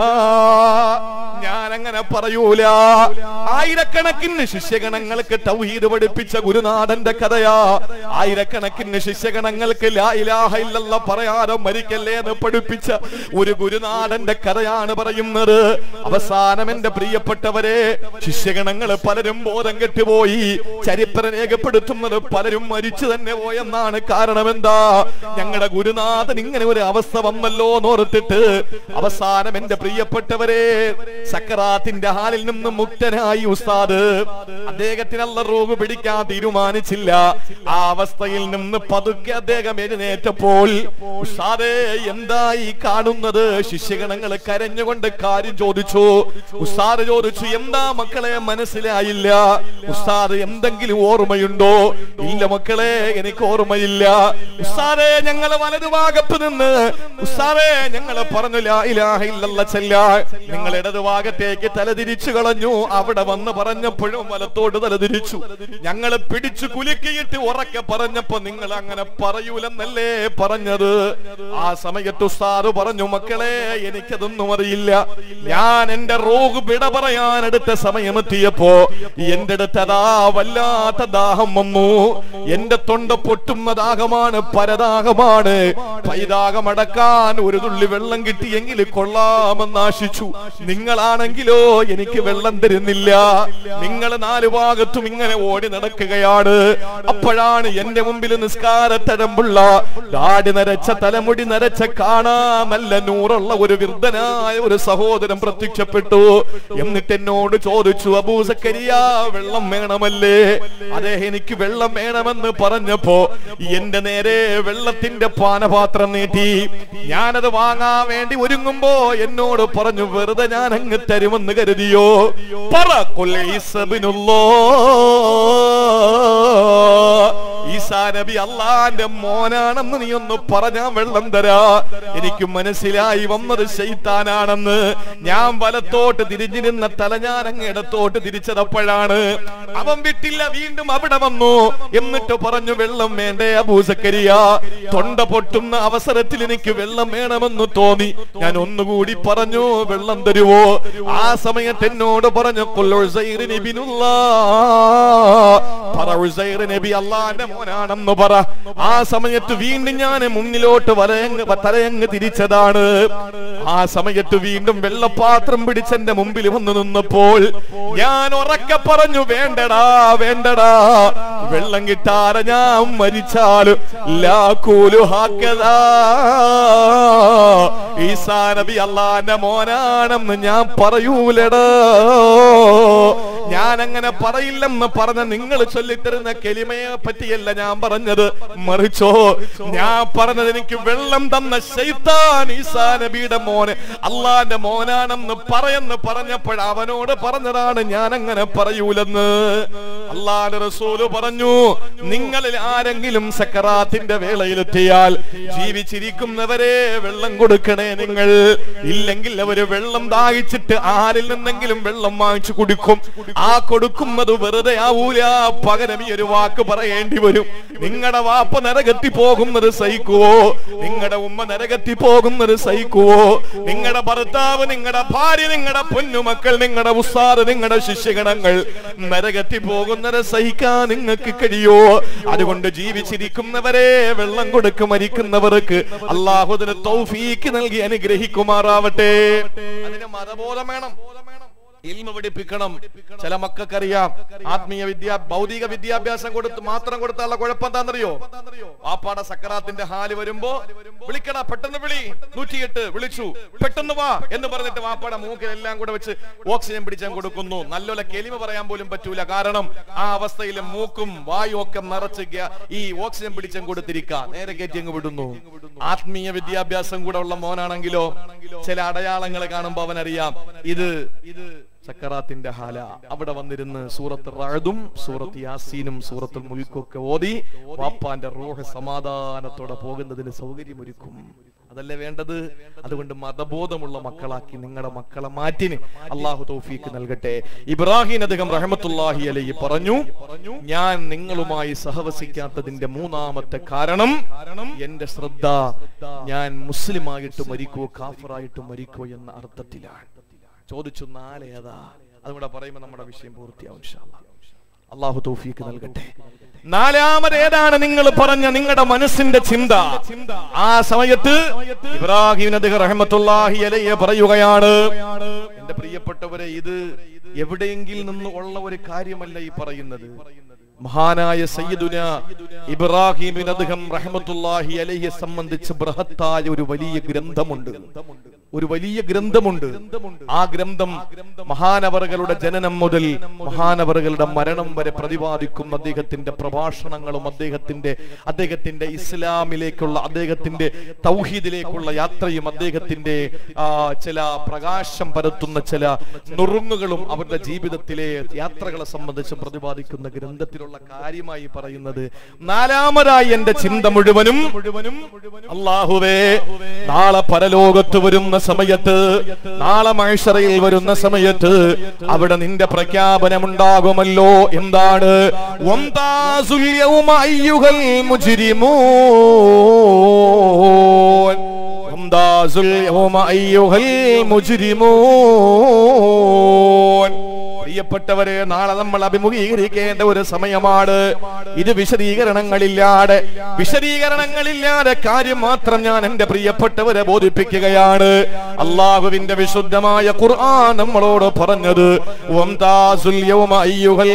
ഞാൻ അങ്ങനെ പറയൂല ആയിരക്കണക്കിന് ശിഷ്യഗണങ്ങൾക്ക് തൗഹീദ് പഠിപ്പിച്ച ഗുരുനാഥന്റെ കഥയാ ആയിരക്കണക്കിന് ശിഷ്യഗണങ്ങൾക്ക് ലാ ഇലാഹ ഇല്ലല്ല പറയാതെ മരിക്കല്ലേ എന്ന് പഠിപ്പിച്ച ഒരു ഗുരുനാഥന്റെ കഥയാണ് പറയുന്നത് അവസാനം എന്റെ പ്രിയപ്പെട്ടവരെ ശിഷ്യഗണങ്ങൾ പലരും ബോധം കെട്ടുപോയി ചരിത്രം രേഖപ്പെടുത്തുന്നത് പലരും മരിച്ചു തന്നെ പോയെന്നാണ് കാരണം എന്താ ഞങ്ങളുടെ ഗുരുനാഥൻ ഇങ്ങനെ ഒരു അവസ്ഥ വന്നല്ലോ എന്നോർത്തിട്ട് അവസാനം എന്റെ പ്രിയപ്പെട്ടവരെ സക്കറാത്തിന്റെ ഹാലിൽ നിന്ന് മുക്തനായി ഉസ്താദ് അദ്ദേഹത്തിനുള്ള റോഗ് പിടിക്കാൻ തീരുമാനിച്ചില്ല ആ അവസ്ഥയിൽ നിന്ന് പതുക്കെ അദ്ദേഹം എഴുന്നേറ്റപ്പോൾ ഉസ്താദേ എന്തായി കാണുന്നത് ശിഷ്യഗണങ്ങൾ കരഞ്ഞുകൊണ്ട് കാര്യം ചോദിച്ചു ഉസ്താദ് ചോദിച്ചു എന്താ മക്കളെ മനസ്സിലായില്ല ഉസ്താദ് എന്തെങ്കിലും ഓർമ്മയുണ്ടോ ഇല്ല മക്കളെ എനിക്ക് ഓർമ്മയില്ല ഉസ്താദേ ഞങ്ങൾ വലതുഭാഗത്ത് നിന്ന് ഉസ്താദേ ഞങ്ങൾ പറഞ്ഞു ലാ ഇലാഹ ഇല്ലല്ല ചെല്ല നിങ്ങൾ ഇടതുഭാഗത്തേക്ക് തലതിരിച്ചു കളഞ്ഞു അവിടെ വന്ന് പറഞ്ഞപ്പോഴും വലത്തോട്ട് തലതിരിച്ചു ഞങ്ങൾ പിടിച്ചു കുലുക്കിയിട്ട് ഉറക്കെ പറഞ്ഞപ്പോ നിങ്ങൾ അങ്ങനെ പറയൂലെന്നല്ലേ പറഞ്ഞത് ആ സമയത്ത് ഉസ്താദ് പറഞ്ഞു മക്കളെ എനിക്കതൊന്നും അറിയില്ല ഞാൻ എന്റെ റോഗ് വിട പറയാൻ എടുത്ത സമയമെത്തിയപ്പോ എന്റെ അടുത്ത് അതാ വല്ലാത്ത ദാഹം വന്നു എന്റെ തൊണ്ട പൊട്ടുന്ന ദാഹമാണ് പരദാഹമാണ് പൈതാഹമടക്കാൻ ഒരു തുള്ളി വെള്ളം കിട്ടിയെങ്കിൽ കൊള്ളാമെന്ന് ആശിച്ചു നിങ്ങളാണെങ്കിലോ എനിക്ക് വെള്ളം തരുന്നില്ല നിങ്ങൾ നാലു ഭാഗത്തും ഇങ്ങനെ ഓടി നടക്കുകയാണ് അപ്പോഴാണ് എന്റെ മുമ്പിൽ നിസ്കാരത്തരമ്പുള്ള ദാടി നരച്ച തലമുടി നരച്ച കാണാമല്ല നൂറുള്ള ഒരു വൃദ്ധനായ ഒരു സഹോദരൻ പ്രത്യക്ഷപ്പെട്ടു എന്നിട്ട് എന്നോട് ചോദിച്ചു അബൂസക്കരിയ വെള്ളം വേണമല്ലേ അതെ എനിക്ക് വെള്ളം വേണമെന്ന് പറഞ്ഞപ്പോ എന്റെ നേരെ വെള്ളത്തിന്റെ പാനപാത്രം നീട്ടി ഞാനത് വാങ്ങാൻ വേണ്ടി ഒരുങ്ങുമ്പോ എന്നോട് പറഞ്ഞു വെറുതെ ഞാൻ അങ്ങ് തരുമെന്ന് കരുതിയോ പറ കൊല്ലൈസബിനുള്ളോ ഈസാ നബി അള്ളാന്റെ മോനാണെന്ന് നീ ഒന്ന് പറഞ്ഞാ വെള്ളം തരാ എനിക്ക് മനസ്സിലായി വന്നത് ശൈത്താനാണെന്ന് ഞാൻ വലത്തോട്ട് തിരിഞ്ഞിരുന്ന തല ഞാൻ അങ്ങ് ഇടത്തോട്ട് തിരിച്ചതപ്പോഴാണ് അവൻ വിട്ടില്ല വീണ്ടും അവിടെ വന്നു എന്നിട്ട് പറഞ്ഞു വെള്ളം വേണ്ടേ അബൂസക്കരിയ തൊണ്ട പൊട്ടുന്ന അവസരത്തിൽ എനിക്ക് വെള്ളം വേണമെന്ന് തോന്നി ഞാൻ ഒന്നുകൂടി പറഞ്ഞു വെള്ളം തരുവോ ആ സമയത്ത് എന്നോട് പറഞ്ഞു കൊല്ലുസൈർ നബിനുള്ള പറ ഉസൈർ നബി അള്ളാന്റെ മോനാണെന്ന് പറ ആ സമയത്ത് വീണ്ടും ഞാൻ മുന്നിലോട്ട് വലയങ്ങ് തലയങ്ങ് തിരിച്ചതാണ് ആ സമയത്ത് വീണ്ടും വെള്ളപ്പാത്രം പിടിച്ചെന്റെ മുമ്പിൽ വന്നു നിന്നപ്പോൾ ഞാൻ ഉറക്കെ പറഞ്ഞു വേണ്ടടാ വേണ്ടടാ വെള്ളം കിട്ടാതെ ഞാൻ മരിച്ചാലും ലാക്കൂലു ഹാക്കതാ ഈസാ നബി അള്ളാന്റെ മോനാണെന്ന് ഞാൻ പറയൂലടാ ഞാൻ അങ്ങനെ പറയില്ലെന്ന് പറഞ്ഞ നിങ്ങൾ ചൊല്ലിത്തരുന്ന കെലിമയെ പറ്റിയല്ല ഞാൻ പറഞ്ഞത് മറിച്ചോ ഞാൻ പറഞ്ഞത് എനിക്ക് വെള്ളം തന്ന ശൈത്താൻ ഈസാ നബിയുടെ മോന് അള്ളാന്റെ മോനാണെന്ന് പറയുന്നു പറഞ്ഞപ്പോൾ അവനോട് പറഞ്ഞതാണ് ഞാൻ അങ്ങനെ പറയൂലെന്ന് അള്ളാന്റെ റസൂല് പറഞ്ഞു നിങ്ങളിൽ ആരെങ്കിലും സക്കറാത്തിന്റെ വേളയിലെത്തിയാൽ ജീവിച്ചിരിക്കുന്നവരെ വെള്ളം കൊടുക്കണേ നിങ്ങൾ ഇല്ലെങ്കിൽ അവര് വെള്ളം ദാഹിച്ചിട്ട് ആരിൽ നിന്നെങ്കിലും വെള്ളം വാങ്ങിച്ചു കുടിക്കും ആ കൊടുക്കുന്നത് വെറുതെ ആവൂല പകരം ഈ ഒരു വാക്ക് പറയേണ്ടി വരും നിങ്ങളുടെ വാപ്പ നരകത്തി പോകുന്നത് സഹിക്കുവോ നിങ്ങളുടെ ഉമ്മ നരകത്തി പോകുന്നത് സഹിക്കുവോ നിങ്ങളുടെ ഭർത്താവ് നിങ്ങളുടെ ഭാര്യ നിങ്ങളുടെ പൊന്നുമക്കൾ നിങ്ങളുടെ ഉസ്താദ് നിങ്ങളുടെ ശിഷ്യഗണങ്ങൾ നരകത്തി പോകുന്നത് സഹിക്കാൻ നിങ്ങൾക്ക് കഴിയോ അതുകൊണ്ട് ജീവിച്ചിരിക്കുന്നവരെ വെള്ളം കൊടുക്ക് മരിക്കുന്നവർക്ക് അള്ളാഹുദിന് തൗഫീക്ക് നൽകി അനുഗ്രഹിക്കുമാറാവട്ടെ അതിന് മതബോധം വേണം ഇൽമ പഠിപ്പിക്കണം ചില മക്കൾക്കറിയാം ആത്മീയ വിദ്യാ ഭൗതിക വിദ്യാഭ്യാസം കൊടുത്ത് മാത്രം കൊടുത്താലുള്ള കുഴപ്പം എന്താണെന്നറിയോ വാപ്പാടെ സക്കറാത്തിന്റെ ഹാല് വരുമ്പോ വിളിക്കടാ പെട്ടെന്ന് വിളി നൂറ്റിയെട്ട് വിളിച്ചു പെട്ടെന്ന് വാ എന്ന് പറഞ്ഞിട്ട് വാപ്പാടെ മൂക്കിൽ എല്ലാം കൂടെ വെച്ച് ഓക്സിജൻ പിടിച്ചാൻ കൊടുക്കുന്നു നല്ലോല കെലിമ പറയാൻ പോലും പറ്റൂല കാരണം ആ അവസ്ഥയിൽ മൂക്കും വായും ഒക്കെ നിറച്ച് ഗ്യാ- ഈ ഓക്സിജൻ പിടിച്ചാൻ കൊടുത്തിരിക്ക നേരെ കയറ്റി അങ്ങ് വിടുന്നു ആത്മീയ വിദ്യാഭ്യാസം കൂടെ ഉള്ള മോനാണെങ്കിലോ ചില അടയാളങ്ങൾ കാണുമ്പോ അവനറിയാം ഇത് ഇത് സക്കറാത്തിന്റെ ഹാല അവിടെ വന്നിരുന്ന് സൂറത്ത് റഅദും സൂറത്ത് യാസീനും സൂറത്തുൽ മുൽക്കും ഒക്കെ ഓതി വാപ്പാന്റെ റൂഹ് സമാധാനത്തോടെ പോകുന്നതിന് സൗകര്യമൊരുക്കും അതല്ലേ വേണ്ടത് അതുകൊണ്ട് മതബോധമുള്ള മക്കളാക്കി നിങ്ങളുടെ മക്കളെ മാറ്റിന് അള്ളാഹു തൗഫീക്ക് നൽകട്ടെ ഇബ്രാഹിം അദ്ദേഹം റഹമത്തുല്ലാഹി അലൈഹി പറഞ്ഞു ഞാൻ നിങ്ങളുമായി സഹവസിക്കാത്തതിന്റെ മൂന്നാമത്തെ കാരണം എന്റെ ശ്രദ്ധ ഞാൻ മുസ്ലിമായിട്ട് മരിക്കോ കാഫറായിട്ട് മരിക്കോ എന്ന അർത്ഥത്തിലാണ് ചോദിച്ചു നാലേതാ അതുകൂടെ പറയുമ്പോൾ നമ്മുടെ വിഷയം പൂർത്തിയാവും ഇൻഷാ അല്ലാ. അള്ളാഹു തൗഫീക്ക് നൽകട്ടെ നാലാമത് ഏതാണ് നിങ്ങൾ പറഞ്ഞ നിങ്ങളുടെ മനസ്സിന്റെ ചിന്ത ആ സമയത്ത് ഇബ്രാഹിം നബി റഹ്മത്തുള്ളാഹി അലൈഹി പറയുകയാണ് എന്റെ പ്രിയപ്പെട്ടവരെ ഇത് എവിടെയെങ്കിലും നിന്ന് ഉള്ള ഒരു കാര്യമല്ല ഈ പറയുന്നത് മഹാനായ സയ്യിദുന ഇബ്രാഹിം അദ്ദേഹം റഹ്മത്തുള്ളാഹി അലൈഹിയെ സംബന്ധിച്ച് ബൃഹത്തായ ഒരു വലിയ ഗ്രന്ഥമുണ്ട് ഒരു വലിയ ഗ്രന്ഥമുണ്ട് ആ ഗ്രന്ഥം മഹാനവറുകളുടെ ജനനം മുതൽ മഹാനവറുകളുടെ മരണം വരെ പ്രതിപാദിക്കുന്ന അദ്ദേഹത്തിന്റെ പ്രഭാഷണങ്ങളും അദ്ദേഹത്തിന്റെ അദ്ദേഹത്തിന്റെ ഇസ്ലാമിലേക്കുള്ള അദ്ദേഹത്തിന്റെ തൗഹീദിലേക്കുള്ള യാത്രയും അദ്ദേഹത്തിന്റെ ആ, ചില പ്രകാശം പരത്തുന്ന ചില നുറുങ്ങുകളും അവരുടെ ജീവിതത്തിലെ യാത്രകളെ സംബന്ധിച്ച് പ്രതിപാദിക്കുന്ന ഗ്രന്ഥത്തിലുള്ള കാര്യമായി പറയുന്നത് നാലാമതായി എന്റെ ചിന്ത മുഴുവനും മുഴുവനും അള്ളാഹുവേ നാളെ പരലോകത്ത് വരുന്ന സമയത്ത് നാളെ മൈഷറയിൽ വരുന്ന സമയത്ത് അവിടെ നിന്റെ പ്രഖ്യാപനമുണ്ടാകുമല്ലോ എന്താണ് വംതാസുൽ യൗമ അയ്യുഹൽ മുജ്രിമൂൻ വംതാസുൽ യൗമ അയ്യുഹൽ മുജ്രിമൂൻ പ്രിയപ്പെട്ടവരെ നാളെ നമ്മൾ അഭിമുഖീകരിക്കേണ്ട ഒരു സമയമാണ് ഇത് വിശദീകരണങ്ങളില്ലാതെ വിശദീകരണങ്ങളില്ലാതെ കാര്യം മാത്രം ഞാൻ എന്റെ പ്രിയപ്പെട്ടവരെ ബോധിപ്പിക്കുകയാണ് അള്ളാഹുവിന്റെ വിശുദ്ധമായ ഖുർആൻ നമ്മളോട് പറഞ്ഞത് വംതാസുൽ യൗമ അയ്യുഹൽ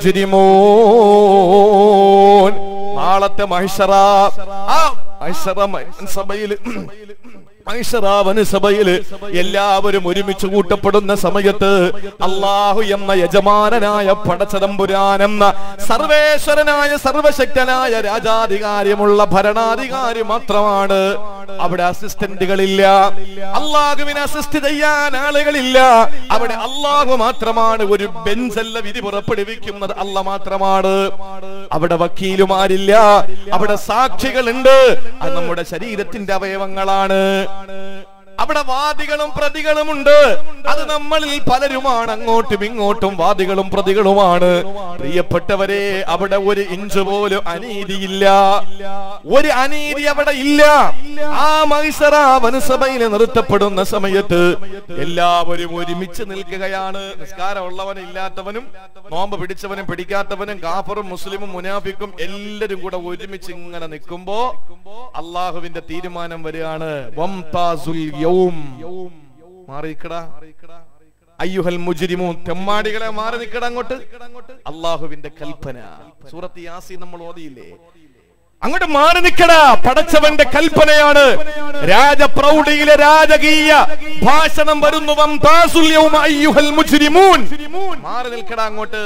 മുജ്രിമൂൻ നാളത്തെ മഹിഷറ ആ മഹിഷറ സഭയിൽ മൈഷറാവന് സഭയില് എല്ലാവരും ഒരുമിച്ച് കൂട്ടപ്പെടുന്ന സമയത്ത് അള്ളാഹു എന്ന യജമാനനായ പടച്ചതമ്പുരാൻ എന്ന സർവേശ്വരനായ സർവശക്തനായ രാജാധികാരമുള്ള ഭരണാധികാരി മാത്രമാണ് അവിടെ അസിസ്റ്റന്റുകളില്ല അള്ളാഹുവിനെ അസിസ്റ്റ് ചെയ്യാൻ ആളുകളില്ല അവിടെ അള്ളാഹു മാത്രമാണ് ഒരു ബെഞ്ചല്ല വിധി പുറപ്പെടുവിക്കുന്നത് അല്ല മാത്രമാണ് അവിടെ വക്കീലുമാരില്ല അവിടെ സാക്ഷികളുണ്ട് അത് നമ്മുടെ ശരീരത്തിന്റെ അവയവങ്ങളാണ് അവിടെ വാദികളും പ്രതികളുമുണ്ട് അത് നമ്മളിൽ പലരുമാണ് അങ്ങോട്ടും ഇങ്ങോട്ടും വാദികളും പ്രതികളുമാണ് പ്രിയപ്പെട്ടവരെ അവിടെ ഒരു ഇഞ്ച് പോലും അനീതിയില്ല ഒരു അനീതി അവിടെ ഇല്ല ആ മൈസറ വനസഭയിൽ നിർത്തപ്പെടുന്ന സമയത്ത് എല്ലാവരും ഒരുമിച്ച് നിൽക്കുകയാണ് നിസ്കാരമുള്ളവനും ഇല്ലാത്തവനും നോമ്പ് പിടിച്ചവനും പിടിക്കാത്തവനും കാഫറും മുസ്ലിമും മുനാഫിക്കും എല്ലാരും കൂടെ ഒരുമിച്ച് ഇങ്ങനെ നിൽക്കുമ്പോ അള്ളാഹുവിന്റെ തീരുമാനം വരികയാണ് വംതാസുൽ യൗം മാറിക്കടാ അയ്യുഹൽ മുജിരിമൂൻ തെമ്മാടികളെ മാറി നിൽക്കട അങ്ങോട്ട് അള്ളാഹുവിന്റെ കൽപ്പന സൂറത്ത് യാസി നമ്മൾ ഓതിയില്ലേ അങ്ങോട്ട് മാറി നിൽക്കടാ പടച്ചവന്റെ കൽപ്പനയാണ് രാജപ്രൗഢിയിലെ രാജകീയ ഭാഷണം വരുന്നു വംതാസുൽ യൗമ അയ്യുഹൽ മുജ്രിമൂൻ മാറി നിൽക്കടാ അങ്ങോട്ട്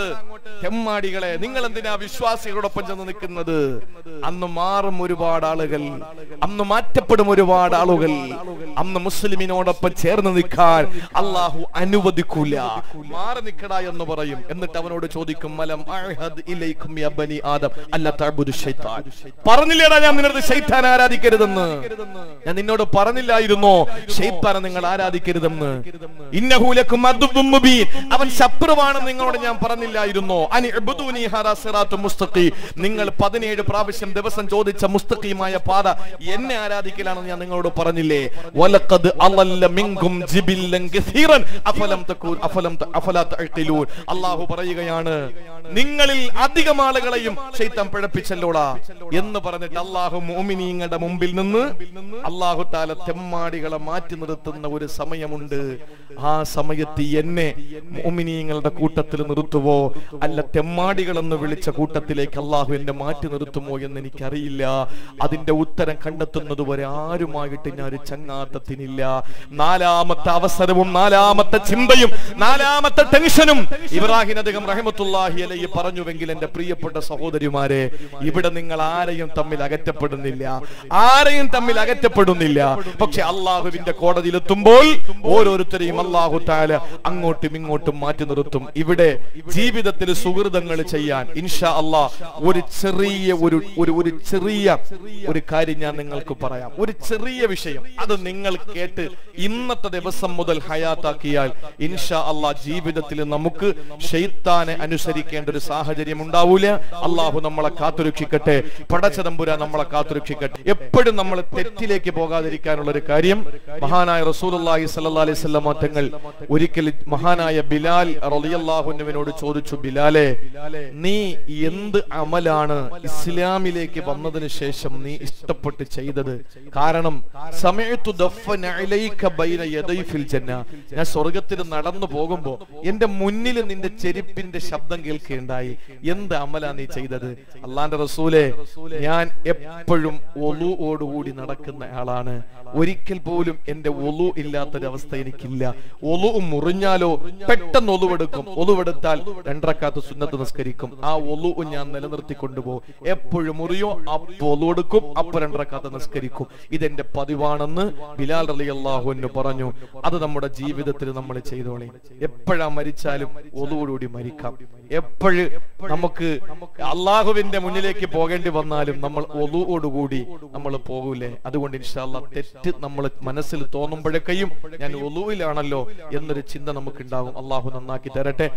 തെമ്മാടികളെ നിങ്ങൾ എന്തിനാ വിശ്വാസികളോടൊപ്പം ചെന്ന് നിൽക്കുന്നത് അന്ന് മാറും ഒരുപാട് ആളുകൾ അന്ന് മാറ്റപ്പെടും ഒരുപാട് ആളുകൾ അന്ന് മുസ്ലിമിനോടൊപ്പം ചേർന്ന് നിൽക്കാൻ അള്ളാഹു അനുവദിക്കൂല മാറി നിൽക്കട എന്ന് പറയും എന്നിട്ട് അവനോട് ചോദിക്കും മലം അഅ്ഹദ് ഇലൈക്കും യാ ബനി ആദം അല്ല തഅബുദു ശൈത്താൻ പറഞ്ഞില്ലേടാ ഞാൻ നിന്നോട് ശൈത്താൻ ആരാധിക്കരുതെന്ന് ഞാൻ നിന്നോട് പറഞ്ഞില്ലായിരുന്നോ ശൈത്താനെ നിങ്ങൾ ആരാധിക്കരുതെന്ന് ഇന്നഹു ലക്കും അദ്ദുബ്ബും മുബീൻ അവൻ ശത്രുവാണെന്ന് നിങ്ങളോട് ഞാൻ പറഞ്ഞില്ലായിരുന്നോ അനി ഇബ്ദൂനി ഹാദാ സിറാത്തും മുസ്തഖീം നിങ്ങൾ 17 പ്രാവശ്യം ദിവസം ചോദിച്ച മുസ്തഖീമായ പാത എന്നെ ആരാധിക്കലാണെന്ന് ഞാൻ നിങ്ങളോട് പറഞ്ഞില്ലേ വലഖദ് അളല്ല മിൻകും ജിബില്ലൻ കസീറൻ അഫലം തകൂൻ അഫലം ത- അഫലാ തഅഖിലൂൻ അല്ലാഹു പറയുകയാണ് നിങ്ങളിൽ അധികം ആളുകളെയും ശൈത്താൻ പിഴപ്പിച്ചല്ലോടാ എന്ന് പറഞ്ഞിട്ട് അള്ളാഹു മോമിനീങ്ങളുടെ മുമ്പിൽ നിന്ന് അള്ളാഹു താല തെമ്മാടികളെ മാറ്റി നിർത്തുന്ന ഒരു സമയമുണ്ട് ആ സമയത്ത് എന്നെ മോമിനീങ്ങളുടെ കൂട്ടത്തിൽ നിർത്തുവോ അല്ല തെമ്മാടികൾ എന്ന് വിളിച്ച കൂട്ടത്തിലേക്ക് അള്ളാഹു എന്നെ മാറ്റി നിർത്തുമോ എന്ന് എനിക്കറിയില്ല അതിന്റെ ഉത്തരം കണ്ടെത്തുന്നത് വരെ ആരുമായിട്ട് ഞാൻ ഒരു ചങ്ങാത്തത്തിനില്ല നാലാമത്തെ അവസരവും നാലാമത്തെ ചിന്തയും നാലാമത്തെ ടെൻഷനും ഇബ്രാഹിം അദ്ദേഹം റഹമത്തുല്ലാഹി അലൈഹി പറഞ്ഞുവെങ്കിൽ എന്റെ പ്രിയപ്പെട്ട സഹോദരിമാരെ ഇവിടെ നിങ്ങൾ ആരെയും തമ്മിൽ അകറ്റപ്പെടുന്നില്ല ആരെയും തമ്മിൽ അകറ്റപ്പെടുന്നില്ല പക്ഷെ അള്ളാഹുവിന്റെ കോടതിയിലെത്തുമ്പോൾ ഓരോരുത്തരെയും അള്ളാഹു താല അങ്ങോട്ടും ഇങ്ങോട്ടും മാറ്റി നിർത്തും ഇവിടെ ജീവിതത്തിൽ സുഹൃതങ്ങൾ ചെയ്യാൻ ഇൻഷാ അള്ളാ ഒരു ചെറിയ ഒരു ഒരു ഒരു ചെറിയ ഒരു കാര്യം ഞാൻ നിങ്ങൾക്ക് പറയാം ഒരു ചെറിയ വിഷയം അത് നിങ്ങൾ കേട്ട് ഇന്നത്തെ ദിവസം മുതൽ ഹയാത്താക്കിയാൽ ഇൻഷാ അള്ളാ ജീവിതത്തിൽ നമുക്ക് ഷെയ്ത്താനെ അനുസരിക്കേണ്ട ഒരു സാഹചര്യം ഉണ്ടാവൂല അള്ളാഹു നമ്മളെ കാത്തുരക്ഷിക്കട്ടെ പടച്ചതമ്പുര നമ്മളെ കാത്തുരക്ഷിക്കട്ടെ എപ്പോഴും നമ്മൾ തെറ്റിലേക്ക് പോകാതിരിക്കാനുള്ള ഒരു കാര്യം മഹാനായ റസൂലുള്ളാഹി സ്വല്ലല്ലാഹി അലൈഹി വസല്ലം തങ്ങൾ ഒരിക്കൽ മഹാനായ ബിലാൽ റളിയല്ലാഹുവിനോട് ചോദിച്ചു ബിലാലെ നീ എന്ത് അമലാണ് ഇസ്ലാമിലേക്ക് വന്നതിന് ശേഷം നീ ഇഷ്ടപ്പെട്ട് ചെയ്തത് കാരണം സമയത്തു ദഫ്ഫന അലൈക ബൈന യദൈ ഫിൽ ജന്ന ഞാൻ സ്വർഗത്തിൽ നടന്നു പോകുമ്പോ എന്റെ മുന്നിൽ നിന്റെ ചെരുപ്പിന്റെ ശബ്ദം കേൾക്കുകയുണ്ടായി എന്ത് അമലാ നീ ചെയ്തത് അള്ളാന്റെ റസൂലെ ഞാൻ എപ്പോഴും ഒലുവോടുകൂടി നടക്കുന്ന ആളാണ് ഒരിക്കൽ പോലും എന്റെ ഒലു ഇല്ലാത്തൊരവസ്ഥ എനിക്കില്ല ഒലു മുറിഞ്ഞാലോ പെട്ടെന്ന് ഒലുവെടുക്കും ഒലുവെടുത്താൽ രണ്ടരക്കാത്ത് സുന്നത്ത് നിസ്കരിക്കും ആ ഒലു ഞാൻ നിലനിർത്തി കൊണ്ടുപോകും എപ്പോഴും മുറിയോ അപ്പൊ ഒലുവെടുക്കും അപ്പൊ രണ്ടരക്കാത്ത് നിസ്കരിക്കും ഇതെന്റെ പതിവാണെന്ന് ബിലാൽ അലി അള്ളാഹു പറഞ്ഞു അത് നമ്മുടെ ജീവിതത്തിൽ നമ്മൾ ചെയ്തോളി എപ്പോഴാ മരിച്ചാലും ഒലുവോടുകൂടി മരിക്കാം എപ്പോഴ് നമുക്ക് അള്ളാഹുവിന്റെ മുന്നിലേക്ക് പോകേണ്ടി വന്നാലും നമ്മൾ ഒലുവോടുകൂടി നമ്മൾ പോകൂലേ അതുകൊണ്ട് ഇൻഷാല്ല തെറ്റ് നമ്മൾ മനസ്സിൽ തോന്നുമ്പോഴൊക്കെയും ഞാൻ ഒലുവിലാണല്ലോ എന്നൊരു ചിന്ത നമുക്ക് ഉണ്ടാകും അള്ളാഹു നന്നാക്കി തരട്ടെ